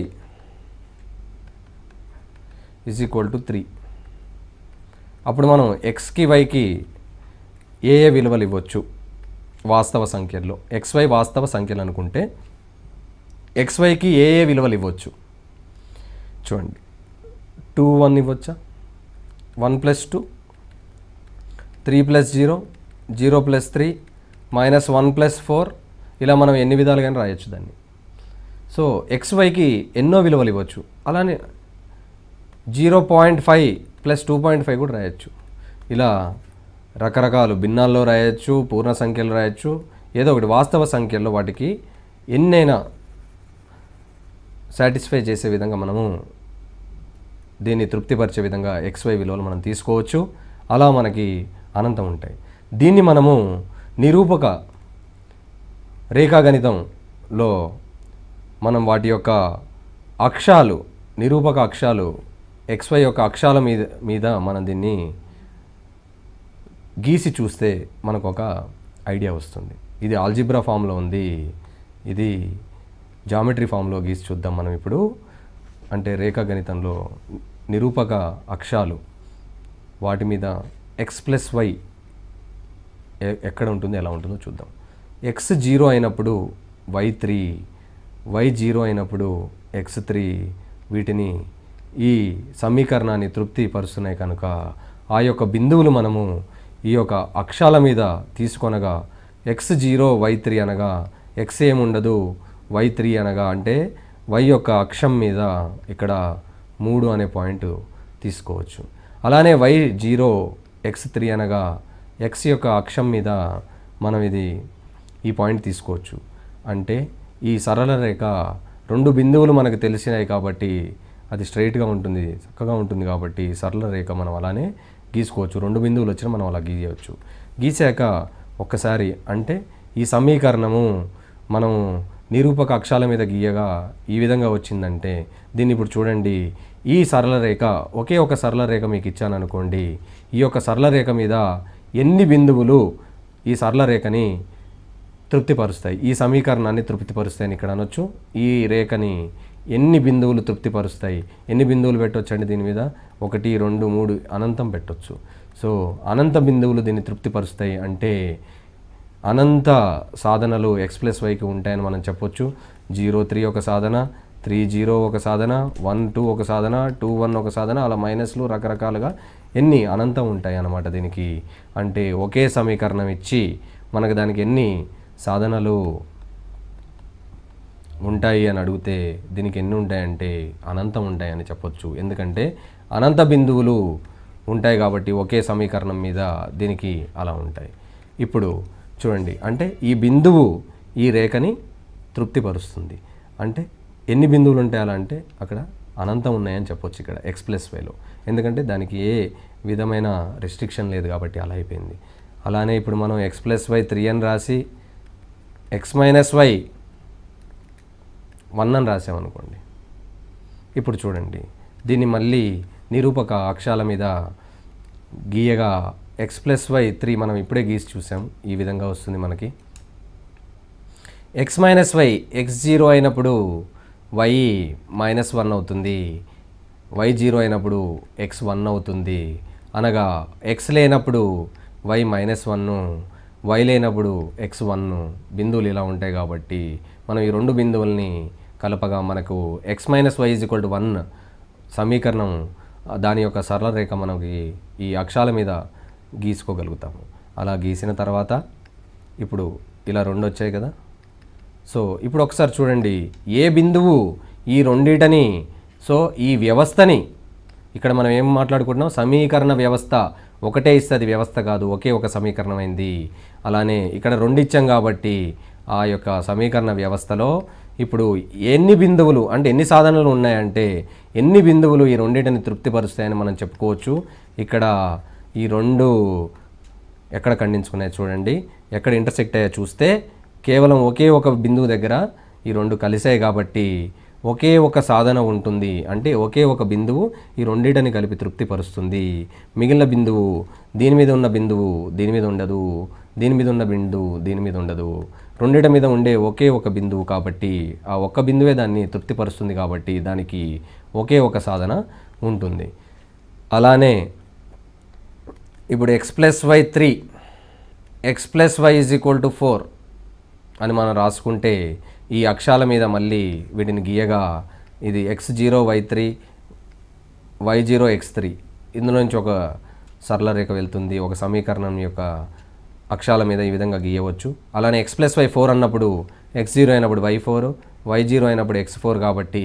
is equal to three అప్పుడు మనం ఎక్స్కి వైకి ఏ ఏ విలువలు ఇవ్వచ్చు వాస్తవ సంఖ్యల్లో ఎక్స్ వై వాస్తవ సంఖ్యలు అనుకుంటే ఎక్స్ వైకి ఏ ఏ విలువలు ఇవ్వచ్చు చూడండి టూ వన్ ఇవ్వచ్చా one plus two three plus zero zero plus three minus one plus four ఇలా మనం ఎన్ని విధాలుగానే రాయొచ్చు దాన్ని సో ఎక్స్ వైకి ఎన్నో విలువలు ఇవ్వచ్చు అలానే zero point five plus two point five కూడా రాయొచ్చు ఇలా రకరకాలు భిన్నాల్లో రాయొచ్చు పూర్ణ సంఖ్యలు రాయొచ్చు ఏదో ఒకటి వాస్తవ సంఖ్యల్లో వాటికి ఎన్నైనా సాటిస్ఫై చేసే విధంగా మనము దీన్ని తృప్తిపరిచే విధంగా ఎక్స్వై విలువలు మనం తీసుకోవచ్చు అలా మనకి అనంతం ఉంటాయి దీన్ని మనము నిరూపక రేఖాగణితంలో మనం వాటి యొక్క అక్షాలు నిరూపక అక్షాలు ఎక్స్వై యొక్క అక్షాల మీద మీద మనం దీన్ని గీసి చూస్తే మనకు ఒక ఐడియా వస్తుంది ఇది ఆల్జిబ్రా ఫామ్లో ఉంది ఇది జామెట్రీ ఫామ్లో గీసి చూద్దాం మనం ఇప్పుడు అంటే రేఖాగణితంలో నిరూపక అక్షాలు వాటి మీద ఎక్స్ ప్లస్ వై ఎక్కడ ఉంటుంది ఎలా ఉంటుందో చూద్దాం ఎక్స్ జీరో అయినప్పుడు వై త్రీ వై జీరో అయినప్పుడు ఎక్స్ త్రీ వీటిని ఈ సమీకరణాన్ని తృప్తిపరుస్తున్నాయి కనుక ఆ యొక్క బిందువులు మనము ఈ యొక్క అక్షాల మీద తీసుకొనగా ఎక్స్ జీరో వై త్రీ అనగా ఎక్స్ ఏముండదు వై త్రీ అనగా అంటే వై యొక్క అక్షం మీద ఇక్కడ మూడు అనే పాయింట్ తీసుకోవచ్చు అలానే వై జీరో ఎక్స్ త్రీ అనగా ఎక్స్ యొక్క అక్షం మీద మనం ఇది ఈ పాయింట్ తీసుకోవచ్చు అంటే ఈ సరళ రేఖ రెండు బిందువులు మనకు తెలిసినాయి కాబట్టి అది స్ట్రైట్గా ఉంటుంది చక్కగా ఉంటుంది కాబట్టి సరళ రేఖ మనం అలానే గీసుకోవచ్చు రెండు బిందువులు వచ్చినా మనం అలా గీయవచ్చు గీసాక ఒక్కసారి అంటే ఈ సమీకరణము మనం నిరూపక అక్షాల మీద గీయగా ఈ విధంగా వచ్చిందంటే దీన్ని ఇప్పుడు చూడండి ఈ సరళ రేఖ ఒకే ఒక సరళ రేఖ మీకు ఇచ్చాను అనుకోండి ఈ యొక్క సరళ రేఖ మీద ఎన్ని బిందువులు ఈ సరళ రేఖని తృప్తిపరుస్తాయి ఈ సమీకరణాన్ని తృప్తిపరుస్తాయని ఇక్కడ అనొచ్చు ఈ రేఖని ఎన్ని బిందువులు తృప్తిపరుస్తాయి ఎన్ని బిందువులు పెట్టొచ్చండి దీని మీద ఒకటి రెండు మూడు అనంతం పెట్టొచ్చు సో అనంత బిందువులు దీన్ని తృప్తిపరుస్తాయి అంటే అనంత సాధనలు ఎక్స్ ప్లస్ వైకి ఉంటాయని మనం చెప్పొచ్చు జీరో త్రీ ఒక సాధన త్రీ జీరో ఒక సాధన వన్ టూ ఒక సాధన టూ వన్ ఒక సాధన అలా మైనస్లు రకరకాలుగా ఎన్ని అనంతం ఉంటాయి అన్నమాట దీనికి అంటే ఒకే సమీకరణం ఇచ్చి మనకు దానికి ఎన్ని సాధనలు ఉంటాయి అని అడిగితే దీనికి ఎన్ని ఉంటాయంటే అనంతం ఉంటాయని చెప్పొచ్చు ఎందుకంటే అనంత బిందువులు ఉంటాయి కాబట్టి ఒకే సమీకరణం మీద దీనికి అలా ఉంటాయి ఇప్పుడు చూడండి అంటే ఈ బిందువు ఈ రేఖని తృప్తిపరుస్తుంది అంటే ఎన్ని బిందువులు ఉంటాయి అలా అంటే అక్కడ అనంతం ఉన్నాయని చెప్పొచ్చు ఇక్కడ ఎక్స్ ప్లస్ వైలో ఎందుకంటే దానికి ఏ విధమైన రెస్ట్రిక్షన్ లేదు కాబట్టి అలా అయిపోయింది అలానే ఇప్పుడు మనం ఎక్స్ ప్లస్ వై త్రీ అని రాసి ఎక్స్ మైనస్ వై వన్ అని రాసామనుకోండి ఇప్పుడు చూడండి దీన్ని మళ్ళీ నిరూపక అక్షాల మీద గీయగా ఎక్స్ ప్లస్ వై త్రీ మనం ఇప్పుడే గీసి చూసాం ఈ విధంగా వస్తుంది మనకి x minus y x zero అయినప్పుడు వై మైనస్ వన్ అవుతుంది వై జీరో అయినప్పుడు ఎక్స్ వన్ అవుతుంది అనగా ఎక్స్ లేనప్పుడు వై మైనస్ వన్ వై లేనప్పుడు ఎక్స్ వన్ బిందువులు ఇలా ఉంటాయి కాబట్టి మనం ఈ రెండు బిందువుల్ని కలపగా మనకు x minus y is equal to one సమీకరణం ఆ, దాని యొక్క సరళ రేఖ మనకి ఈ అక్షాల మీద గీసుకోగలుగుతాము అలా గీసిన తర్వాత ఇప్పుడు ఇలా రెండు వచ్చాయి కదా సో ఇప్పుడు ఒకసారి చూడండి ఏ బిందువు ఈ రెండిటని సో ఈ వ్యవస్థని ఇక్కడ మనం ఏం మాట్లాడుకుంటున్నాం సమీకరణ వ్యవస్థ ఒకటే ఇస్తుంది వ్యవస్థ కాదు ఒకే ఒక సమీకరణం అయింది అలానే ఇక్కడ రెండు ఇచ్చాం కాబట్టి ఆ యొక్క సమీకరణ వ్యవస్థలో ఇప్పుడు ఎన్ని బిందువులు అంటే ఎన్ని సాధనలు ఉన్నాయంటే ఎన్ని బిందువులు ఈ రెండింటిని తృప్తిపరుస్తాయని మనం చెప్పుకోవచ్చు ఇక్కడ ఈ రెండు ఎక్కడ ఖండించుకున్నాయో చూడండి ఎక్కడ ఇంటర్సెక్ట్ అయ్యా చూస్తే కేవలం ఒకే ఒక బిందువు దగ్గర ఈ రెండు కలిసాయి కాబట్టి ఒకే ఒక సాధన ఉంటుంది అంటే ఒకే ఒక బిందువు ఈ రెండింటిని కలిపి తృప్తిపరుస్తుంది మిగిలిన బిందువు దీని మీద ఉన్న బిందువు దీని మీద ఉండదు దీని మీద ఉన్న బిందువు దీని మీద ఉండదు రెండిటి మీద ఉండే ఒకే ఒక బిందువు కాబట్టి ఆ ఒక్క బిందువే దాన్ని తృప్తిపరుస్తుంది కాబట్టి దానికి ఒకే ఒక సాధన ఉంటుంది అలానే ఇప్పుడు x plus y three x plus y is equal to four అని మనం రాసుకుంటే ఈ అక్షాల మీద మళ్ళీ వీటిని గీయగా ఇది x zero y three y zero x three ఇందులో నుంచి ఒక సరళ రేఖ వెళ్తుంది ఒక సమీకరణం యొక్క అక్షాల మీద ఈ విధంగా గీయవచ్చు అలానే ఎక్స్ ప్లస్ వై ఫోర్ అన్నప్పుడు ఎక్స్ జీరో అయినప్పుడు వై ఫోర్ వై జీరో అయినప్పుడు ఎక్స్ ఫోర్ కాబట్టి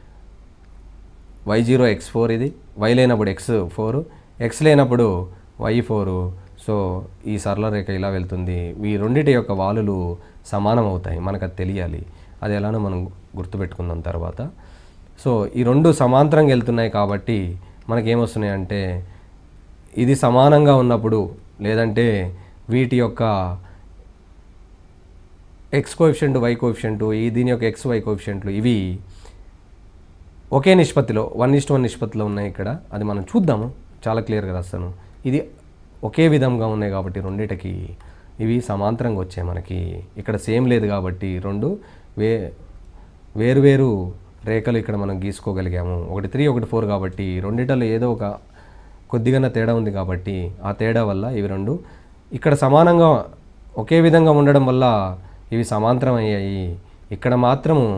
వై జీరో ఎక్స్ ఫోర్ ఇది వై లేనప్పుడు ఎక్స్ ఫోర్ ఎక్స్ లేనప్పుడు వై ఫోరు సో ఈ సరళ రేఖ ఇలా వెళ్తుంది ఈ రెండిటి యొక్క వాలులు సమానం అవుతాయి మనకు అది తెలియాలి అది ఎలానో మనం గుర్తుపెట్టుకుందాం తర్వాత సో ఈ రెండు సమాంతరంగా వెళ్తున్నాయి కాబట్టి మనకేమొస్తున్నాయి అంటే ఇది సమానంగా ఉన్నప్పుడు లేదంటే వీటి యొక్క ఎక్స్ కోఎఫిషియంట్ వై కోఎఫిషియంట్ ఈ దీని యొక్క ఎక్స్ వై కోఎఫిషియంట్లు ఇవి ఒకే నిష్పత్తిలో వన్ ఇస్ట్ వన్ నిష్పత్తిలో ఉన్నాయి ఇక్కడ అది మనం చూద్దాము చాలా క్లియర్గా రాస్తాను ఇది ఒకే విధంగా ఉన్నాయి కాబట్టి రెండిటికి ఇవి సమాంతరంగా వచ్చాయి మనకి ఇక్కడ సేమ్ లేదు కాబట్టి రెండు వే వేరువేరు రేఖలు ఇక్కడ మనం గీసుకోగలిగాము ఒకటి త్రీ ఒకటి ఫోర్ కాబట్టి రెండిటలో ఏదో ఒక కొద్దిగా తేడా ఉంది కాబట్టి ఆ తేడా వల్ల ఇవి రెండు ఇక్కడ సమానంగా ఒకే విధంగా ఉండడం వల్ల ఇవి సమాంతరం అయ్యాయి ఇక్కడ మాత్రము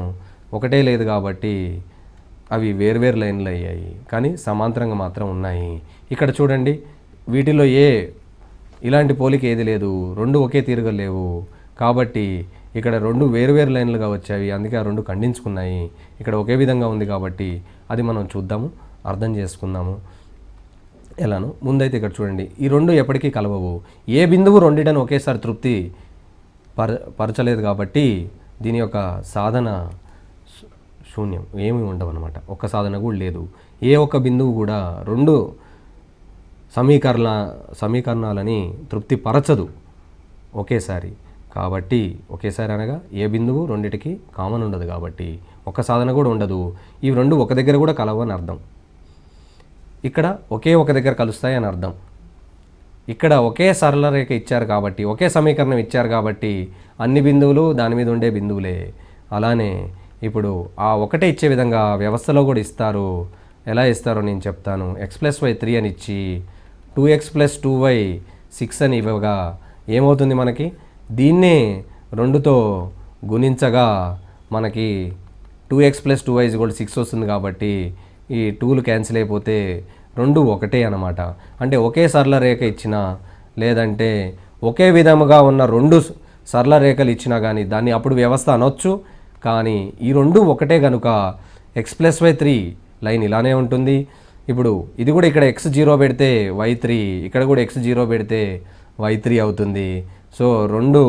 ఒకటే లేదు కాబట్టి అవి వేర్వేరు లైన్లు అయ్యాయి కానీ సమాంతరంగా మాత్రం ఉన్నాయి ఇక్కడ చూడండి వీటిలో ఏ ఇలాంటి పోలిక ఏది లేదు రెండు ఒకే తీరుగా లేవు కాబట్టి ఇక్కడ రెండు వేరువేరు లైన్లుగా వచ్చాయి అందుకే ఆ రెండు ఖండించుకున్నాయి ఇక్కడ ఒకే విధంగా ఉంది కాబట్టి అది మనం చూద్దాము అర్థం చేసుకుందాము ఎలాను ముందైతే ఇక్కడ చూడండి ఈ రెండు ఎప్పటికీ కలవవు ఏ బిందువు రెండిటను ఒకేసారి తృప్తి పర పరచలేదు కాబట్టి దీని యొక్క సాధన శూ- శూన్యం ఏమీ ఉండవు అనమాట ఒక్క సాధన కూడా లేదు ఏ ఒక్క బిందువు కూడా రెండు సమీకరణ సమీకరణాలని తృప్తి పరచదు ఒకేసారి కాబట్టి ఒకేసారి అనగా ఏ బిందువు రెండిటికి కామన్ ఉండదు కాబట్టి ఒక్క సాధన కూడా ఉండదు ఈ రెండు ఒక దగ్గర కూడా కలవు అని అర్థం ఇక్కడ ఒకే ఒక దగ్గర కలుస్తాయి అని అర్థం ఇక్కడ ఒకే సరళ రేఖ ఇచ్చారు కాబట్టి ఒకే సమీకరణం ఇచ్చారు కాబట్టి అన్ని బిందువులు దాని మీద ఉండే బిందువులే అలానే ఇప్పుడు ఆ ఒకటే ఇచ్చే విధంగా వ్యవస్థలో కూడా ఇస్తారు ఎలా ఇస్తారో నేను చెప్తాను ఎక్స్ ప్లస్ వై త్రీ అని ఇచ్చి two x plus two y six అని ఇవ్వగా ఏమవుతుంది మనకి దీన్నే రెండుతో గుణించగా మనకి two x plus two y కూడా సిక్స్ వస్తుంది కాబట్టి ఈ టూలు క్యాన్సిల్ అయిపోతే రెండు ఒకటే అన్నమాట అంటే ఒకే సరళ రేఖ ఇచ్చినా లేదంటే ఒకే విధముగా ఉన్న రెండు సరళ రేఖలు ఇచ్చినా కానీ దాన్ని అప్పుడు వ్యవస్థ అనొచ్చు కానీ ఈ రెండు ఒకటే కనుక x plus y three line ఇలానే ఉంటుంది ఇప్పుడు ఇది కూడా ఇక్కడ ఎక్స్ జీరో పెడితే వై త్రీ ఇక్కడ కూడా ఎక్స్ జీరో పెడితే వై త్రీ అవుతుంది సో రెండు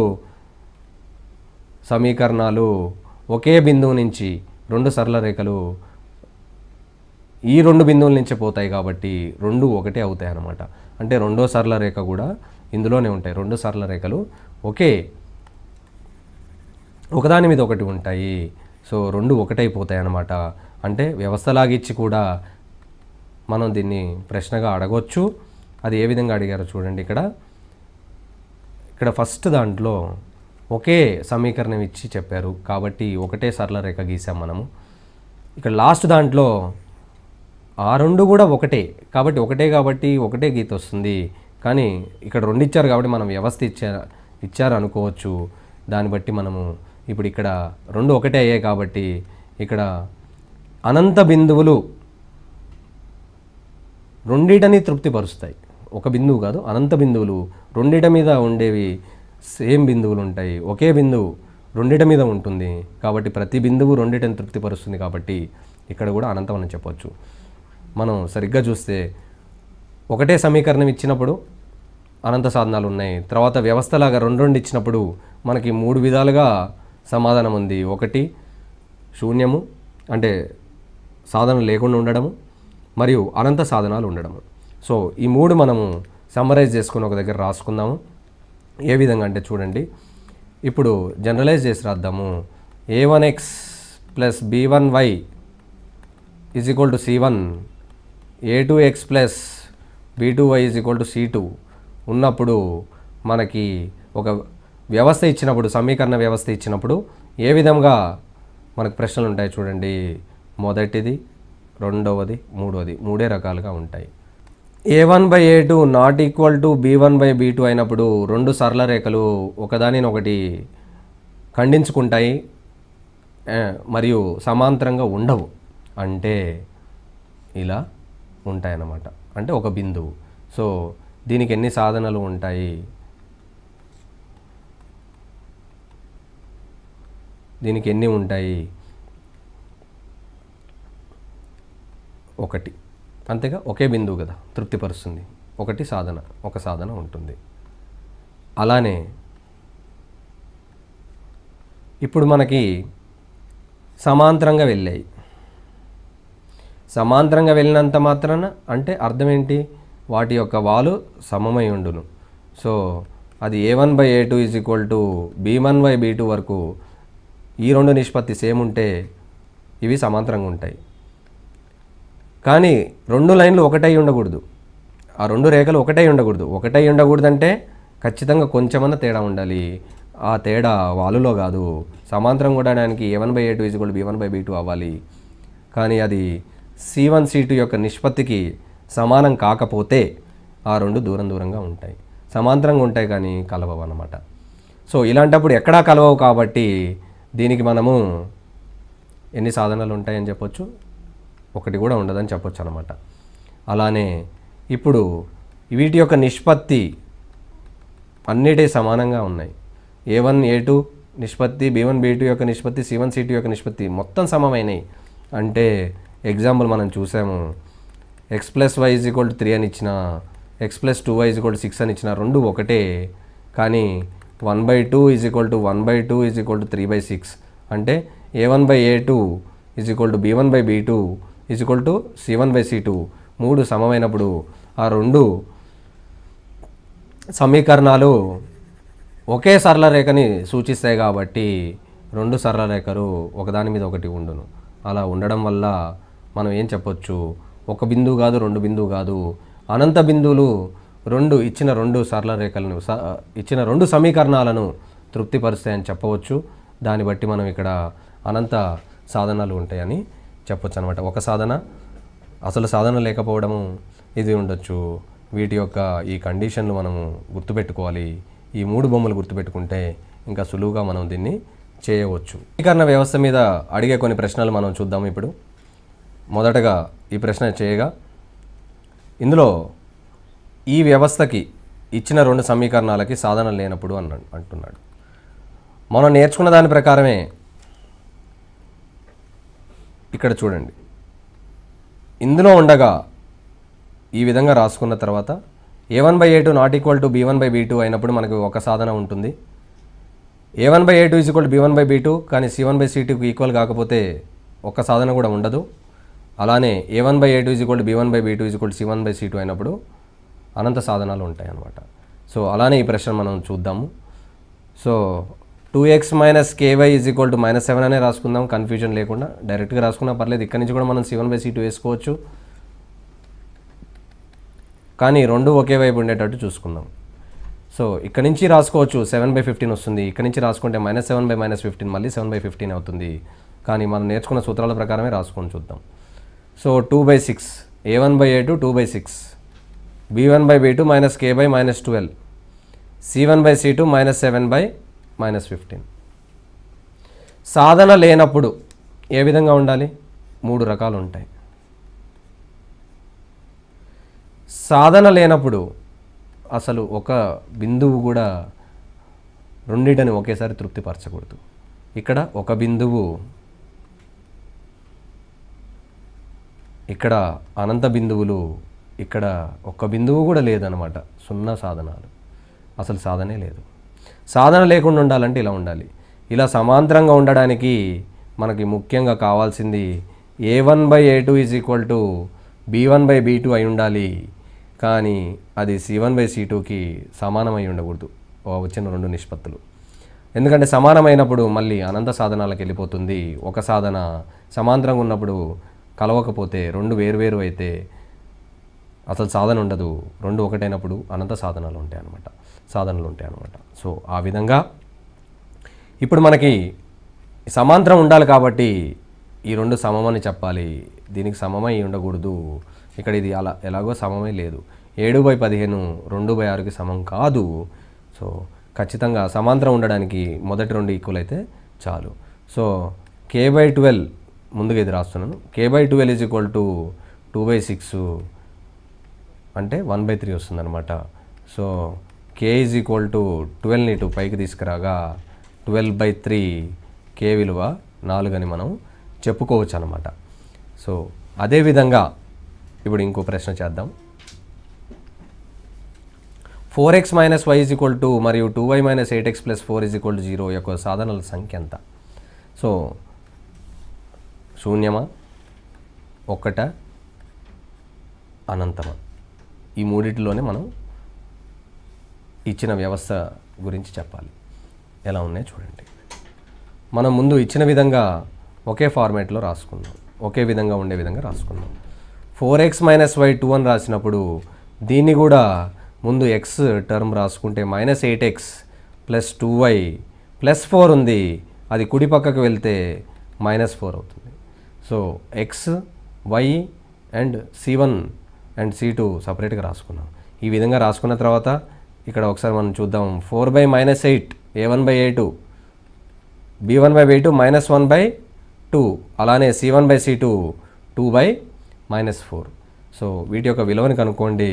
సమీకరణాలు ఒకే బిందువు నుంచి రెండు సరళ రేఖలు ఈ రెండు బిందువుల నుంచే పోతాయి కాబట్టి రెండు ఒకటే అవుతాయి అన్నమాట అంటే రెండో సరళ రేఖ కూడా ఇందులోనే ఉంటాయి రెండు సరళ రేఖలు ఒకే ఒకదాని మీద ఒకటి ఉంటాయి సో రెండు ఒకటైపోతాయి అన్నమాట అంటే వ్యవస్థలాగిచ్చి కూడా మనం దీన్ని ప్రశ్నగా అడగొచ్చు అది ఏ విధంగా అడిగారో చూడండి ఇక్కడ ఇక్కడ ఫస్ట్ దాంట్లో ఒకే సమీకరణం ఇచ్చి చెప్పారు కాబట్టి ఒకటే సరళ రేఖ గీసాం మనము ఇక్కడ లాస్ట్ దాంట్లో ఆ రెండు కూడా ఒకటే కాబట్టి ఒకటే కాబట్టి ఒకటే గీత వస్తుంది కానీ ఇక్కడ రెండు ఇచ్చారు కాబట్టి మనం వ్యవస్థ ఇచ్చారు ఇచ్చారు అనుకోవచ్చు దాన్ని బట్టి మనము ఇప్పుడు ఇక్కడ రెండు ఒకటే అయ్యాయి కాబట్టి ఇక్కడ అనంత బిందువులు రెండిటని తృప్తిపరుస్తాయి ఒక బిందువు కాదు అనంత బిందువులు రెండిట మీద ఉండేవి సేమ్ బిందువులు ఉంటాయి ఒకే బిందువు రెండిట మీద ఉంటుంది కాబట్టి ప్రతి బిందువు రెండిటని తృప్తిపరుస్తుంది కాబట్టి ఇక్కడ కూడా అనంతం అని చెప్పొచ్చు మనం సరిగ్గా చూస్తే ఒకటే సమీకరణం ఇచ్చినప్పుడు అనంత సాధనాలు ఉన్నాయి తర్వాత వ్యవస్థలాగా రెండు రెండు ఇచ్చినప్పుడు మనకి మూడు విధాలుగా సమాధానం ఉంది ఒకటి శూన్యము అంటే సాధన లేకుండా ఉండడము మరియు అనంత సాధనాలు ఉండడము సో ఈ మూడు మనము సమ్మరైజ్ చేసుకుని ఒక దగ్గర రాసుకుందాము ఏ విధంగా అంటే చూడండి ఇప్పుడు జనరలైజ్ చేసి రాద్దాము a one x plus b one y is equal to c one a two x plus b two y is equal to c two ఉన్నప్పుడు మనకి ఒక వ్యవస్థ ఇచ్చినప్పుడు సమీకరణ వ్యవస్థ ఇచ్చినప్పుడు ఏ విధంగా మనకు ప్రశ్నలు ఉంటాయి చూడండి మొదటిది రెండవది మూడవది మూడే రకాలుగా ఉంటాయి a one by a two not equal to b one by b two అయినప్పుడు రెండు సరళ రేఖలు ఒకదానిని ఒకటి ఖండించుకుంటాయి ఆ, మరియు సమాంతరంగా ఉండవు అంటే ఇలా ఉంటాయన్నమాట అంటే ఒక బిందువు సో దీనికి ఎన్ని సాధనలు ఉంటాయి దీనికి ఎన్ని ఉంటాయి ఒకటి అంతేగా ఒకే బిందువు కదా తృప్తిపరుస్తుంది ఒకటి సాధన ఒక సాధన ఉంటుంది అలానే ఇప్పుడు మనకి సమాంతరంగా వెళ్ళాయి సమాంతరంగా వెళ్ళినంత మాత్రాన అంటే అర్థం ఏంటి వాటి యొక్క వాలు సమమై ఉండును సో అది a one by a two is equal to b one by b two వరకు ఈ రెండు నిష్పత్తి సేమ్ ఉంటే ఇవి సమాంతరంగా ఉంటాయి కానీ రెండు లైన్లు ఒకటై ఉండకూడదు ఆ రెండు రేఖలు ఒకటై ఉండకూడదు ఒకటై ఉండకూడదంటే ఖచ్చితంగా కొంచెమన్నా తేడా ఉండాలి ఆ తేడా వాలులో కాదు సమాంతరం కూడడానికి a one by a two is b one by b two అవ్వాలి కానీ అది సి వన్ సి టూ యొక్క నిష్పత్తికి సమానం కాకపోతే ఆ రెండు దూరం దూరంగా ఉంటాయి సమాంతరంగా ఉంటాయి కానీ కలవవు అన్నమాట సో ఇలాంటప్పుడు ఎక్కడా కలవవు కాబట్టి దీనికి మనము ఎన్ని సాధనాలు ఉంటాయని చెప్పొచ్చు ఒకటి కూడా ఉండదని చెప్పొచ్చు అనమాట అలానే ఇప్పుడు వీటి యొక్క నిష్పత్తి అన్నిటి సమానంగా ఉన్నాయి ఏ వన్ ఏ టూ నిష్పత్తి బి వన్ బి టూ యొక్క నిష్పత్తి సి వన్ సి టూ యొక్క నిష్పత్తి మొత్తం సమమైనవి అంటే ఎగ్జాంపుల్ మనం చూసాము x plus y is equal to three అని ఇచ్చిన x plus two y is equal to six అని ఇచ్చిన రెండు ఒకటే కానీ one by two is equal to one by two is equal to three by six అంటే a one by a two is equal to b one by b two is equal to c one by c two మూడు సమమైనప్పుడు ఆ రెండు సమీకరణాలు ఒకే సరళ రేఖని సూచిస్తాయి కాబట్టి రెండు సరళ రేఖలు ఒకదాని మీద ఒకటి ఉండును అలా ఉండడం వల్ల మనం ఏం చెప్పొచ్చు ఒక బిందువు కాదు రెండు బిందువు కాదు అనంత బిందువులు రెండు ఇచ్చిన రెండు సరళ రేఖలను స- ఇచ్చిన రెండు సమీకరణాలను తృప్తిపరుస్తాయని చెప్పవచ్చు దాన్ని బట్టి మనం ఇక్కడ అనంత సాధనాలు ఉంటాయని చెప్పొచ్చు అనమాట ఒక సాధన అసలు సాధన లేకపోవడము ఇది ఉండొచ్చు వీటి యొక్క ఈ కండిషన్లు మనము గుర్తుపెట్టుకోవాలి ఈ మూడు బొమ్మలు గుర్తుపెట్టుకుంటే ఇంకా సులువుగా మనం దీన్ని చేయవచ్చు సమీకరణ వ్యవస్థ మీద అడిగే కొన్ని ప్రశ్నలు మనం చూద్దాం ఇప్పుడు మొదటగా ఈ ప్రశ్న చేయగా ఇందులో ఈ వ్యవస్థకి ఇచ్చిన రెండు సమీకరణాలకి సాధన లేనప్పుడు అన్న అంటున్నాడు మనం నేర్చుకున్న దాని ప్రకారమే ఇక్కడ చూడండి ఇందులో ఉండగా ఈ విధంగా రాసుకున్న తర్వాత a one by a two not equal to b one by b two అయినప్పుడు మనకు ఒక సాధన ఉంటుంది a one by a two is equal to b one by b two కానీ సి వన్ బై సి టూకి ఈక్వల్ కాకపోతే ఒక సాధన కూడా ఉండదు అలానే a one by a two is equal to b one by b two is equal to c one by c two అయినప్పుడు అనంత సాధనాలు ఉంటాయి అన్నమాట సో అలానే ఈ ప్రశ్న మనం చూద్దాము so two x minus k y is equal to minus seven అనే రాసుకుందాం కన్ఫ్యూజన్ లేకుండా డైరెక్ట్గా రాసుకున్నా పర్లేదు ఇక్కడ నుంచి కూడా మనం c one by c two వేసుకోవచ్చు కానీ రెండు ఒకే వైపు ఉండేటట్టు చూసుకుందాం సో ఇక్కడ నుంచి రాసుకోవచ్చు సెవెన్ బై ఫిఫ్టీన్ వస్తుంది ఇక్కడ నుంచి రాసుకుంటే minus seven by minus fifteen మళ్ళీ సెవెన్ బై ఫిఫ్టీన్ అవుతుంది కానీ మనం నేర్చుకున్న సూత్రాల ప్రకారమే రాసుకొని చూద్దాం so two by six a one by a two two by six b one by b two minus k by minus twelve c one by c two minus seven by minus fifteen సాధన లేనప్పుడు ఏ విధంగా ఉండాలి మూడు రకాలు ఉంటాయి సాధన లేనప్పుడు అసలు ఒక బిందువు కూడా రెండింటిని ఒకేసారి తృప్తిపరచకూడదు ఇక్కడ ఒక బిందువు ఇక్కడ అనంత బిందువులు ఇక్కడ ఒక్క బిందువు కూడా లేదనమాట సున్నా సాధనాలు అసలు సాధనే లేదు సాధన లేకుండా ఉండాలంటే ఇలా ఉండాలి ఇలా సమాంతరంగా ఉండడానికి మనకి ముఖ్యంగా కావాల్సింది a one by a two is equal to b one by b two అయి ఉండాలి కానీ అది సి వన్ బై సి టూకి సమానమై ఉండకూడదు ఓ వచ్చిన రెండు నిష్పత్తులు ఎందుకంటే సమానమైనప్పుడు మళ్ళీ అనంత సాధనాలకు వెళ్ళిపోతుంది ఒక సాధన సమాంతరంగా ఉన్నప్పుడు కలవకపోతే రెండు వేరువేరు అయితే అసలు సాధన ఉండదు రెండు ఒకటైనప్పుడు అనంత సాధనాలు ఉంటాయి అన్నమాట సాధనలు ఉంటాయి అన్నమాట సో ఆ విధంగా ఇప్పుడు మనకి సమాంతరం ఉండాలి కాబట్టి ఈ రెండు సమమని చెప్పాలి దీనికి సమమై ఉండకూడదు ఇక్కడ ఇది అలా ఎలాగో సమమై లేదు ఏడు బై పదిహేను రెండు బై ఆరుకి సమం కాదు సో ఖచ్చితంగా సమాంతరం ఉండడానికి మొదటి రెండు ఈక్వల్ అయితే చాలు సో కే బై ట్వెల్వ్ ముందుగా ఇది రాస్తున్నాను k by twelve is equal to two by six అంటే వన్ బై త్రీ వస్తుందన్నమాట so k is equal to ట్వెల్వ్ని ఇటు పైకి తీసుకురాగా ట్వెల్వ్ బై త్రీ కే విలువ నాలుగు అని మనం చెప్పుకోవచ్చు అనమాట సో అదేవిధంగా ఇప్పుడు ఇంకో ప్రశ్న చేద్దాం four x minus y is equal to మరియు two y minus eight x plus four is equal to zero యొక్క సాధనల సంఖ్య ఎంత సో శూన్యమా ఒక్కట అనంతమా ఈ మూడిటిలోనే మనం ఇచ్చిన వ్యవస్థ గురించి చెప్పాలి ఎలా ఉన్నాయో చూడండి మనం ముందు ఇచ్చిన విధంగా ఒకే ఫార్మేట్లో రాసుకుందాం ఒకే విధంగా ఉండే విధంగా రాసుకుందాం four x minus y two అని రాసినప్పుడు దీన్ని కూడా ముందు ఎక్స్ టర్మ్ రాసుకుంటే minus eight x plus two y plus four ఉంది అది కుడి పక్కకు వెళ్తే మైనస్ ఫోర్ అవుతుంది so x y and c one and c two సపరేట్గా రాసుకున్నాం ఈ విధంగా రాసుకున్న తర్వాత ఇక్కడ ఒకసారి మనం చూద్దాం four by minus eight a one by a two b one by b two minus one by two అలానే c one by c two two by minus four so వీటి యొక్క విలువని కనుక్కోండి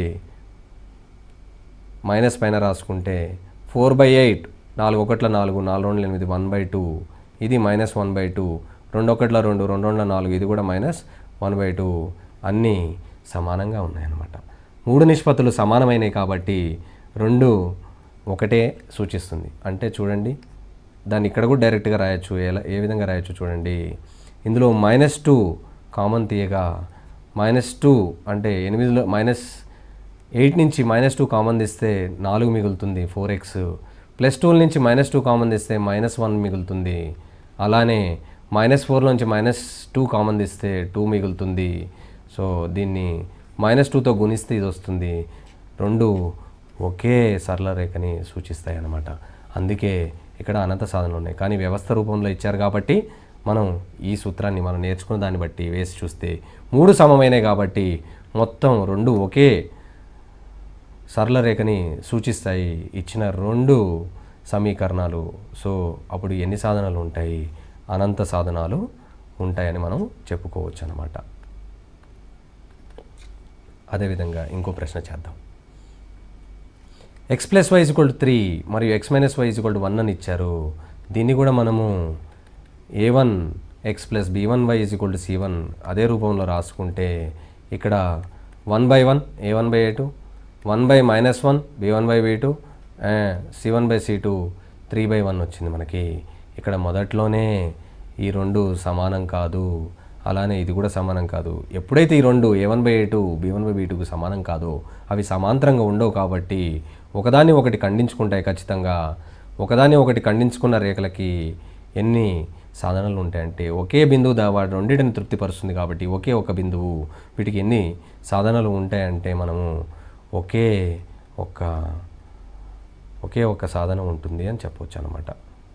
మైనస్ పైన రాసుకుంటే ఫోర్ బై ఎయిట్ నాలుగు ఒకట్ల నాలుగు నాలుగు రెండు ఎనిమిది వన్ బై టూ ఇది మైనస్ వన్ బై టూ రెండు ఒకట్ల రెండు రెండు రెండుల నాలుగు ఇది కూడా మైనస్ వన్ బై టూ అన్నీ సమానంగా ఉన్నాయన్నమాట మూడు నిష్పత్తులు సమానమైనవి కాబట్టి రెండు ఒకటే సూచిస్తుంది అంటే చూడండి దాన్ని ఇక్కడ కూడా డైరెక్ట్గా రాయొచ్చు ఎలా ఏ విధంగా రాయొచ్చు చూడండి ఇందులో మైనస్ టూ కామన్ తీయగా మైనస్ టూ అంటే ఎనిమిదిలో మైనస్ ఎయిట్ నుంచి మైనస్ టూ కామన్ తీస్తే నాలుగు మిగులుతుంది ఫోర్ ఎక్స్ ప్లస్ టూ నుంచి మైనస్ టూ కామన్ తీస్తే మైనస్ వన్ మిగులుతుంది అలానే మైనస్ ఫోర్ నుంచి మైనస్ టూ కామన్ తీస్తే టూ మిగులుతుంది సో దీన్ని మైనస్ టూతో గుణిస్తే ఇది వస్తుంది రెండు ఒకే సరళ రేఖని సూచిస్తాయి అన్నమాట అందుకే ఇక్కడ అనంత సాధనలు ఉన్నాయి కానీ వ్యవస్థ రూపంలో ఇచ్చారు కాబట్టి మనం ఈ సూత్రాన్ని మనం నేర్చుకున్న దాన్ని బట్టి వేసి చూస్తే మూడు సమమైనవి కాబట్టి మొత్తం రెండు ఒకే సరళ రేఖని సూచిస్తాయి ఇచ్చిన రెండు సమీకరణాలు సో అప్పుడు ఎన్ని సాధనాలు ఉంటాయి అనంత సాధనాలు ఉంటాయని మనం చెప్పుకోవచ్చు అన్నమాట అదేవిధంగా ఇంకో ప్రశ్న చేద్దాం x plus y equal to three మరియు x minus y equal to one అని ఇచ్చారు దీన్ని కూడా మనము a one x plus b one y equal to c one అదే రూపంలో రాసుకుంటే ఇక్కడ one by one a one by a two one by minus one b one by b two c one by c two three by one వచ్చింది మనకి ఇక్కడ మొదట్లోనే ఈ రెండు సమానం కాదు అలానే ఇది కూడా సమానం కాదు ఎప్పుడైతే ఈ రెండు a one by a two b one by b టూకు సమానం కాదో అవి సమాంతరంగా ఉండవు కాబట్టి ఒకదాన్ని ఒకటి ఖండించుకుంటాయి ఖచ్చితంగా ఒకదాన్ని ఒకటి ఖండించుకున్న రేఖలకి ఎన్ని సాధనాలు ఉంటాయంటే ఒకే బిందువు దా వాటి రెండింటిని తృప్తిపరుస్తుంది కాబట్టి ఒకే ఒక బిందువు వీటికి ఎన్ని సాధనాలు ఉంటాయంటే మనము ఒకే ఒక్క ఒకే ఒక సాధన ఉంటుంది అని చెప్పవచ్చు అనమాట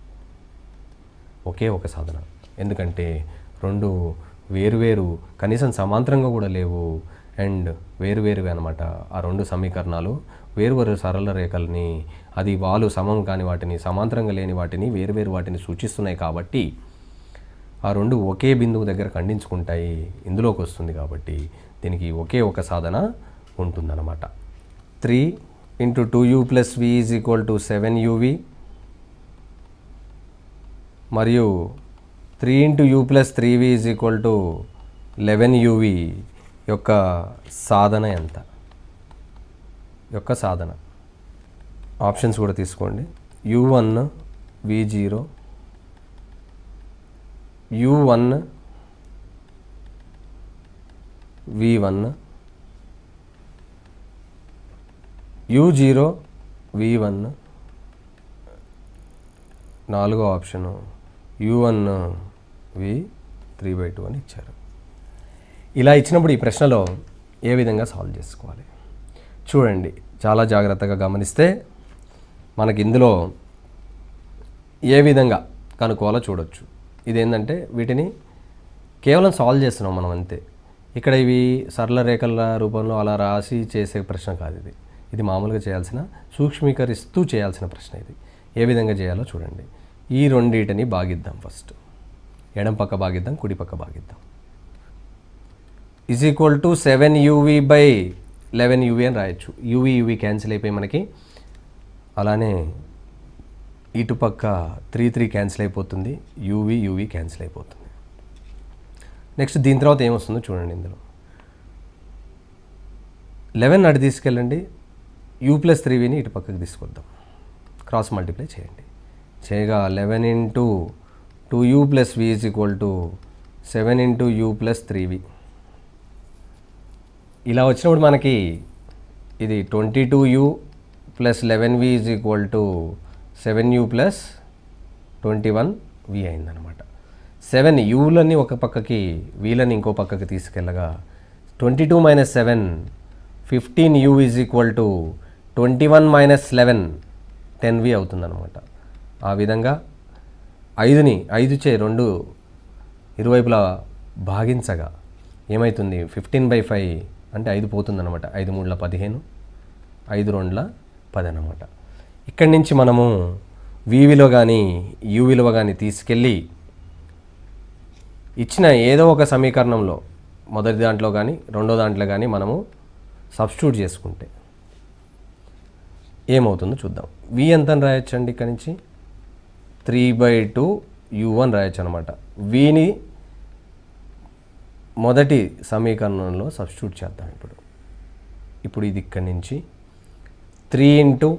ఒకే ఒక సాధన ఎందుకంటే రెండు వేరువేరు కనీసం సమాంతరంగా కూడా లేవు అండ్ వేరువేరుగా అనమాట ఆ రెండు సమీకరణాలు వేరువేరు సరళ రేఖల్ని అది వాళ్ళు సమం కాని వాటిని సమాంతరంగా లేని వాటిని వేరువేరు వాటిని సూచిస్తున్నాయి కాబట్టి ఆ రెండు ఒకే బిందువు దగ్గర ఖండించుకుంటాయి ఇందులోకి వస్తుంది కాబట్టి దీనికి ఒకే ఒక సాధన ఉంటుందన్నమాట three into two u plus v is equal to seven u v మరియు three into u plus three v is equal to eleven u v యొక్క సాధన ఎంత యొక్క సాధన ఆప్షన్స్ కూడా తీసుకోండి u one v zero u one v one u zero v one నాలుగో option u one v three by two అని ఇచ్చారు ఇలా ఇచ్చినప్పుడు ఈ ప్రశ్నలో ఏ విధంగా సాల్వ్ చేసుకోవాలి చూడండి చాలా జాగ్రత్తగా గమనిస్తే మనకి ఇందులో ఏ విధంగా కనుక్కోవాలో చూడొచ్చు ఇదేంటంటే వీటిని కేవలం సాల్వ్ చేస్తున్నాం మనం అంతే ఇక్కడ ఇవి సరళ రేఖల రూపంలో అలా రాసి చేసే ప్రశ్న కాదు ఇది ఇది మామూలుగా చేయాల్సిన సూక్ష్మీకరిస్తూ చేయాల్సిన ప్రశ్న ఇది ఏ విధంగా చేయాలో చూడండి ఈ రెండింటిని భాగిద్దాం ఫస్ట్ ఎడం పక్క భాగిద్దాం కుడి పక్క భాగిద్దాం is equal to seven u v by eleven u v అని రాయొచ్చు యూవీ యూవీ క్యాన్సిల్ అయిపోయి మనకి అలానే ఇటుపక్క త్రీ త్రీ క్యాన్సిల్ అయిపోతుంది యూవీ యూవీ క్యాన్సిల్ అయిపోతుంది నెక్స్ట్ దీని తర్వాత ఏమొస్తుందో చూడండి ఇందులో లెవెన్ అటు తీసుకెళ్ళండి యూ ప్లస్ త్రీవీని ఇటు పక్కకి తీసుకొద్దాం క్రాస్ మల్టిప్లై చేయండి చేయగా eleven into two u plus v is equal to seven into u plus three v ఇలా వచ్చినప్పుడు మనకి ఇది twenty two u plus eleven v is equal to seven u plus twenty one v అయిందనమాట seven యూలని ఒక పక్కకి వీలని ఇంకో పక్కకి తీసుకెళ్ళగా twenty two minus seven fifteen u is equal to twenty one minus eleven ten v అవుతుందన్నమాట ఆ విధంగా ఐదుని ఐదు చే రెండు ఇరువైపులా భాగించగా ఏమవుతుంది ఫిఫ్టీన్ బై ఫైవ్ అంటే ఐదు పోతుందన్నమాట ఐదు మూడుల పదిహేను ఐదు రెండుల పది అన్నమాట ఇక్కడి నుంచి మనము వి విలువ కానీ యు విలువ కానీ తీసుకెళ్ళి ఇచ్చిన ఏదో ఒక సమీకరణంలో మొదటి దాంట్లో కానీ రెండో దాంట్లో కానీ మనము సబ్స్టిట్యూట్ చేసుకుంటే ఏమవుతుందో చూద్దాం వి ఎంత అని రాయొచ్చండి ఇక్కడి నుంచి three by two u one రాయొచ్చు అనమాట విని మొదటి సమీకరణంలో సబ్స్టిట్యూట్ చేద్దాం ఇప్పుడు ఇప్పుడు ఇది ఇక్కడి నుంచి three into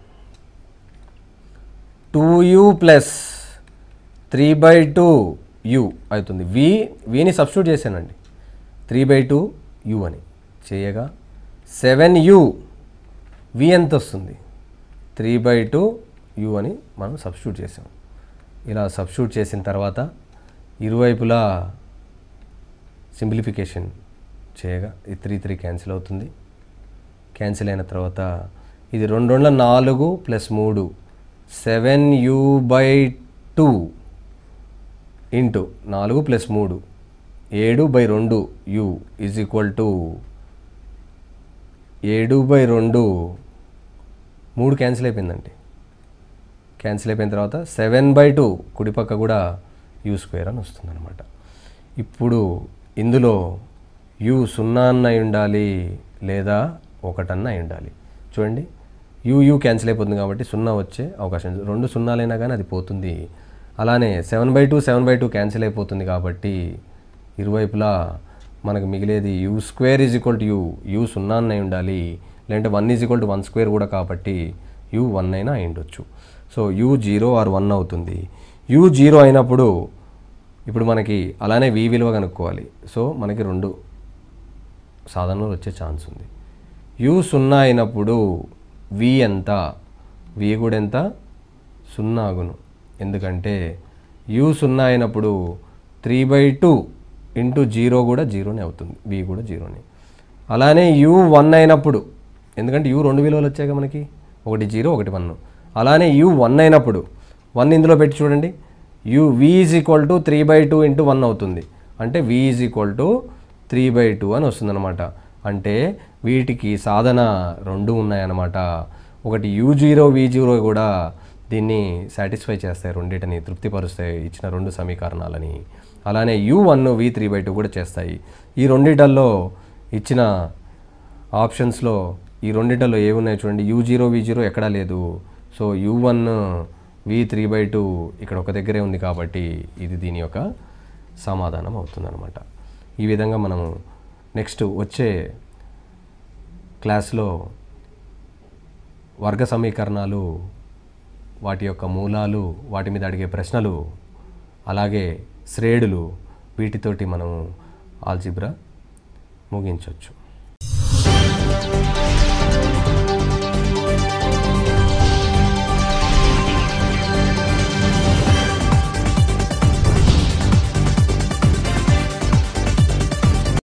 two u plus three by two u అవుతుంది వి విని సబ్స్టిట్యూట్ చేశానండి త్రీ బై టూ యూ అని చేయగా సెవెన్ యూ వి ఎంత వస్తుంది త్రీ బై టూ యూ అని మనం సబ్స్టిట్యూట్ చేసాం ఇలా సబ్స్టిట్యూట్ చేసిన తర్వాత ఇరువైపులా సింప్లిఫికేషన్ చేయగా ఈ త్రీ త్రీ క్యాన్సిల్ అవుతుంది క్యాన్సిల్ అయిన తర్వాత ఇది రెండు రెండుల నాలుగు ప్లస్ మూడు seven u by two into నాలుగు ప్లస్ మూడు ఏడు బై రెండు యూ ఈజ్ ఈక్వల్ టు ఏడు బై రెండు మూడు క్యాన్సిల్ అయిపోయిందండి క్యాన్సిల్ అయిపోయిన తర్వాత సెవెన్ బై టూ కుడిపక్క కూడా యూ స్క్వేర్ అని వస్తుందన్నమాట ఇప్పుడు ఇందులో యూ సున్నా అన్న అయి ఉండాలి లేదా ఒకటన్న అయి ఉండాలి చూడండి యూ యూ క్యాన్సిల్ అయిపోతుంది కాబట్టి సున్నా వచ్చే అవకాశం ఉంది. రెండు సున్నాలైనా కానీ అది పోతుంది అలానే seven by two seven by two cancel అయిపోతుంది కాబట్టి ఇరువైపులా మనకు మిగిలేది u square is equal to u u సున్నా అన్న అయి ఉండాలి లేదంటే one is equal to one square కూడా కాబట్టి యూ వన్ అయినా అయి ఉండొచ్చు so u zero or one అవుతుంది యూ జీరో అయినప్పుడు ఇప్పుడు మనకి అలానే వి విలువ కనుక్కోవాలి సో మనకి రెండు సాధనలు వచ్చే ఛాన్స్ ఉంది యు సున్నా అయినప్పుడు వి ఎంత వి కూడా ఎంత సున్నా అగును ఎందుకంటే యు సున్నా అయినప్పుడు three by two into zero కూడా జీరోనే అవుతుంది వి కూడా జీరోనే అలానే యు వన్ అయినప్పుడు ఎందుకంటే యు రెండు విలువలు వచ్చాయి మనకి ఒకటి జీరో ఒకటి వన్ అలానే యు వన్ అయినప్పుడు వన్ ఇందులో పెట్టి చూడండి u v is equal to three by two into one అవుతుంది అంటే v is equal to three by two అని వస్తుందన్నమాట అంటే వీటికి సాధన రెండు ఉన్నాయన్నమాట ఒకటి యూ జీరో వి జీరో కూడా దీన్ని సాటిస్ఫై చేస్తాయి రెండింటిని తృప్తిపరుస్తాయి ఇచ్చిన రెండు సమీకరణాలని అలానే u one v three by two కూడా చేస్తాయి ఈ రెండిటల్లో ఇచ్చిన ఆప్షన్స్లో ఈ రెండిటల్లో ఏమున్నాయి చూడండి యూ జీరో వి జీరో ఎక్కడా లేదు so u one v three by two ఇక్కడ ఒక దగ్గరే ఉంది కాబట్టి ఇది దీని యొక్క సమాధానం అవుతుందన్నమాట ఈ విధంగా మనము నెక్స్ట్ వచ్చే క్లాస్లో వర్గ సమీకరణాలు వాటి యొక్క మూలాలు వాటి మీద అడిగే ప్రశ్నలు అలాగే శ్రేణులు వీటితోటి మనము ఆల్జిబ్రా ముగించవచ్చు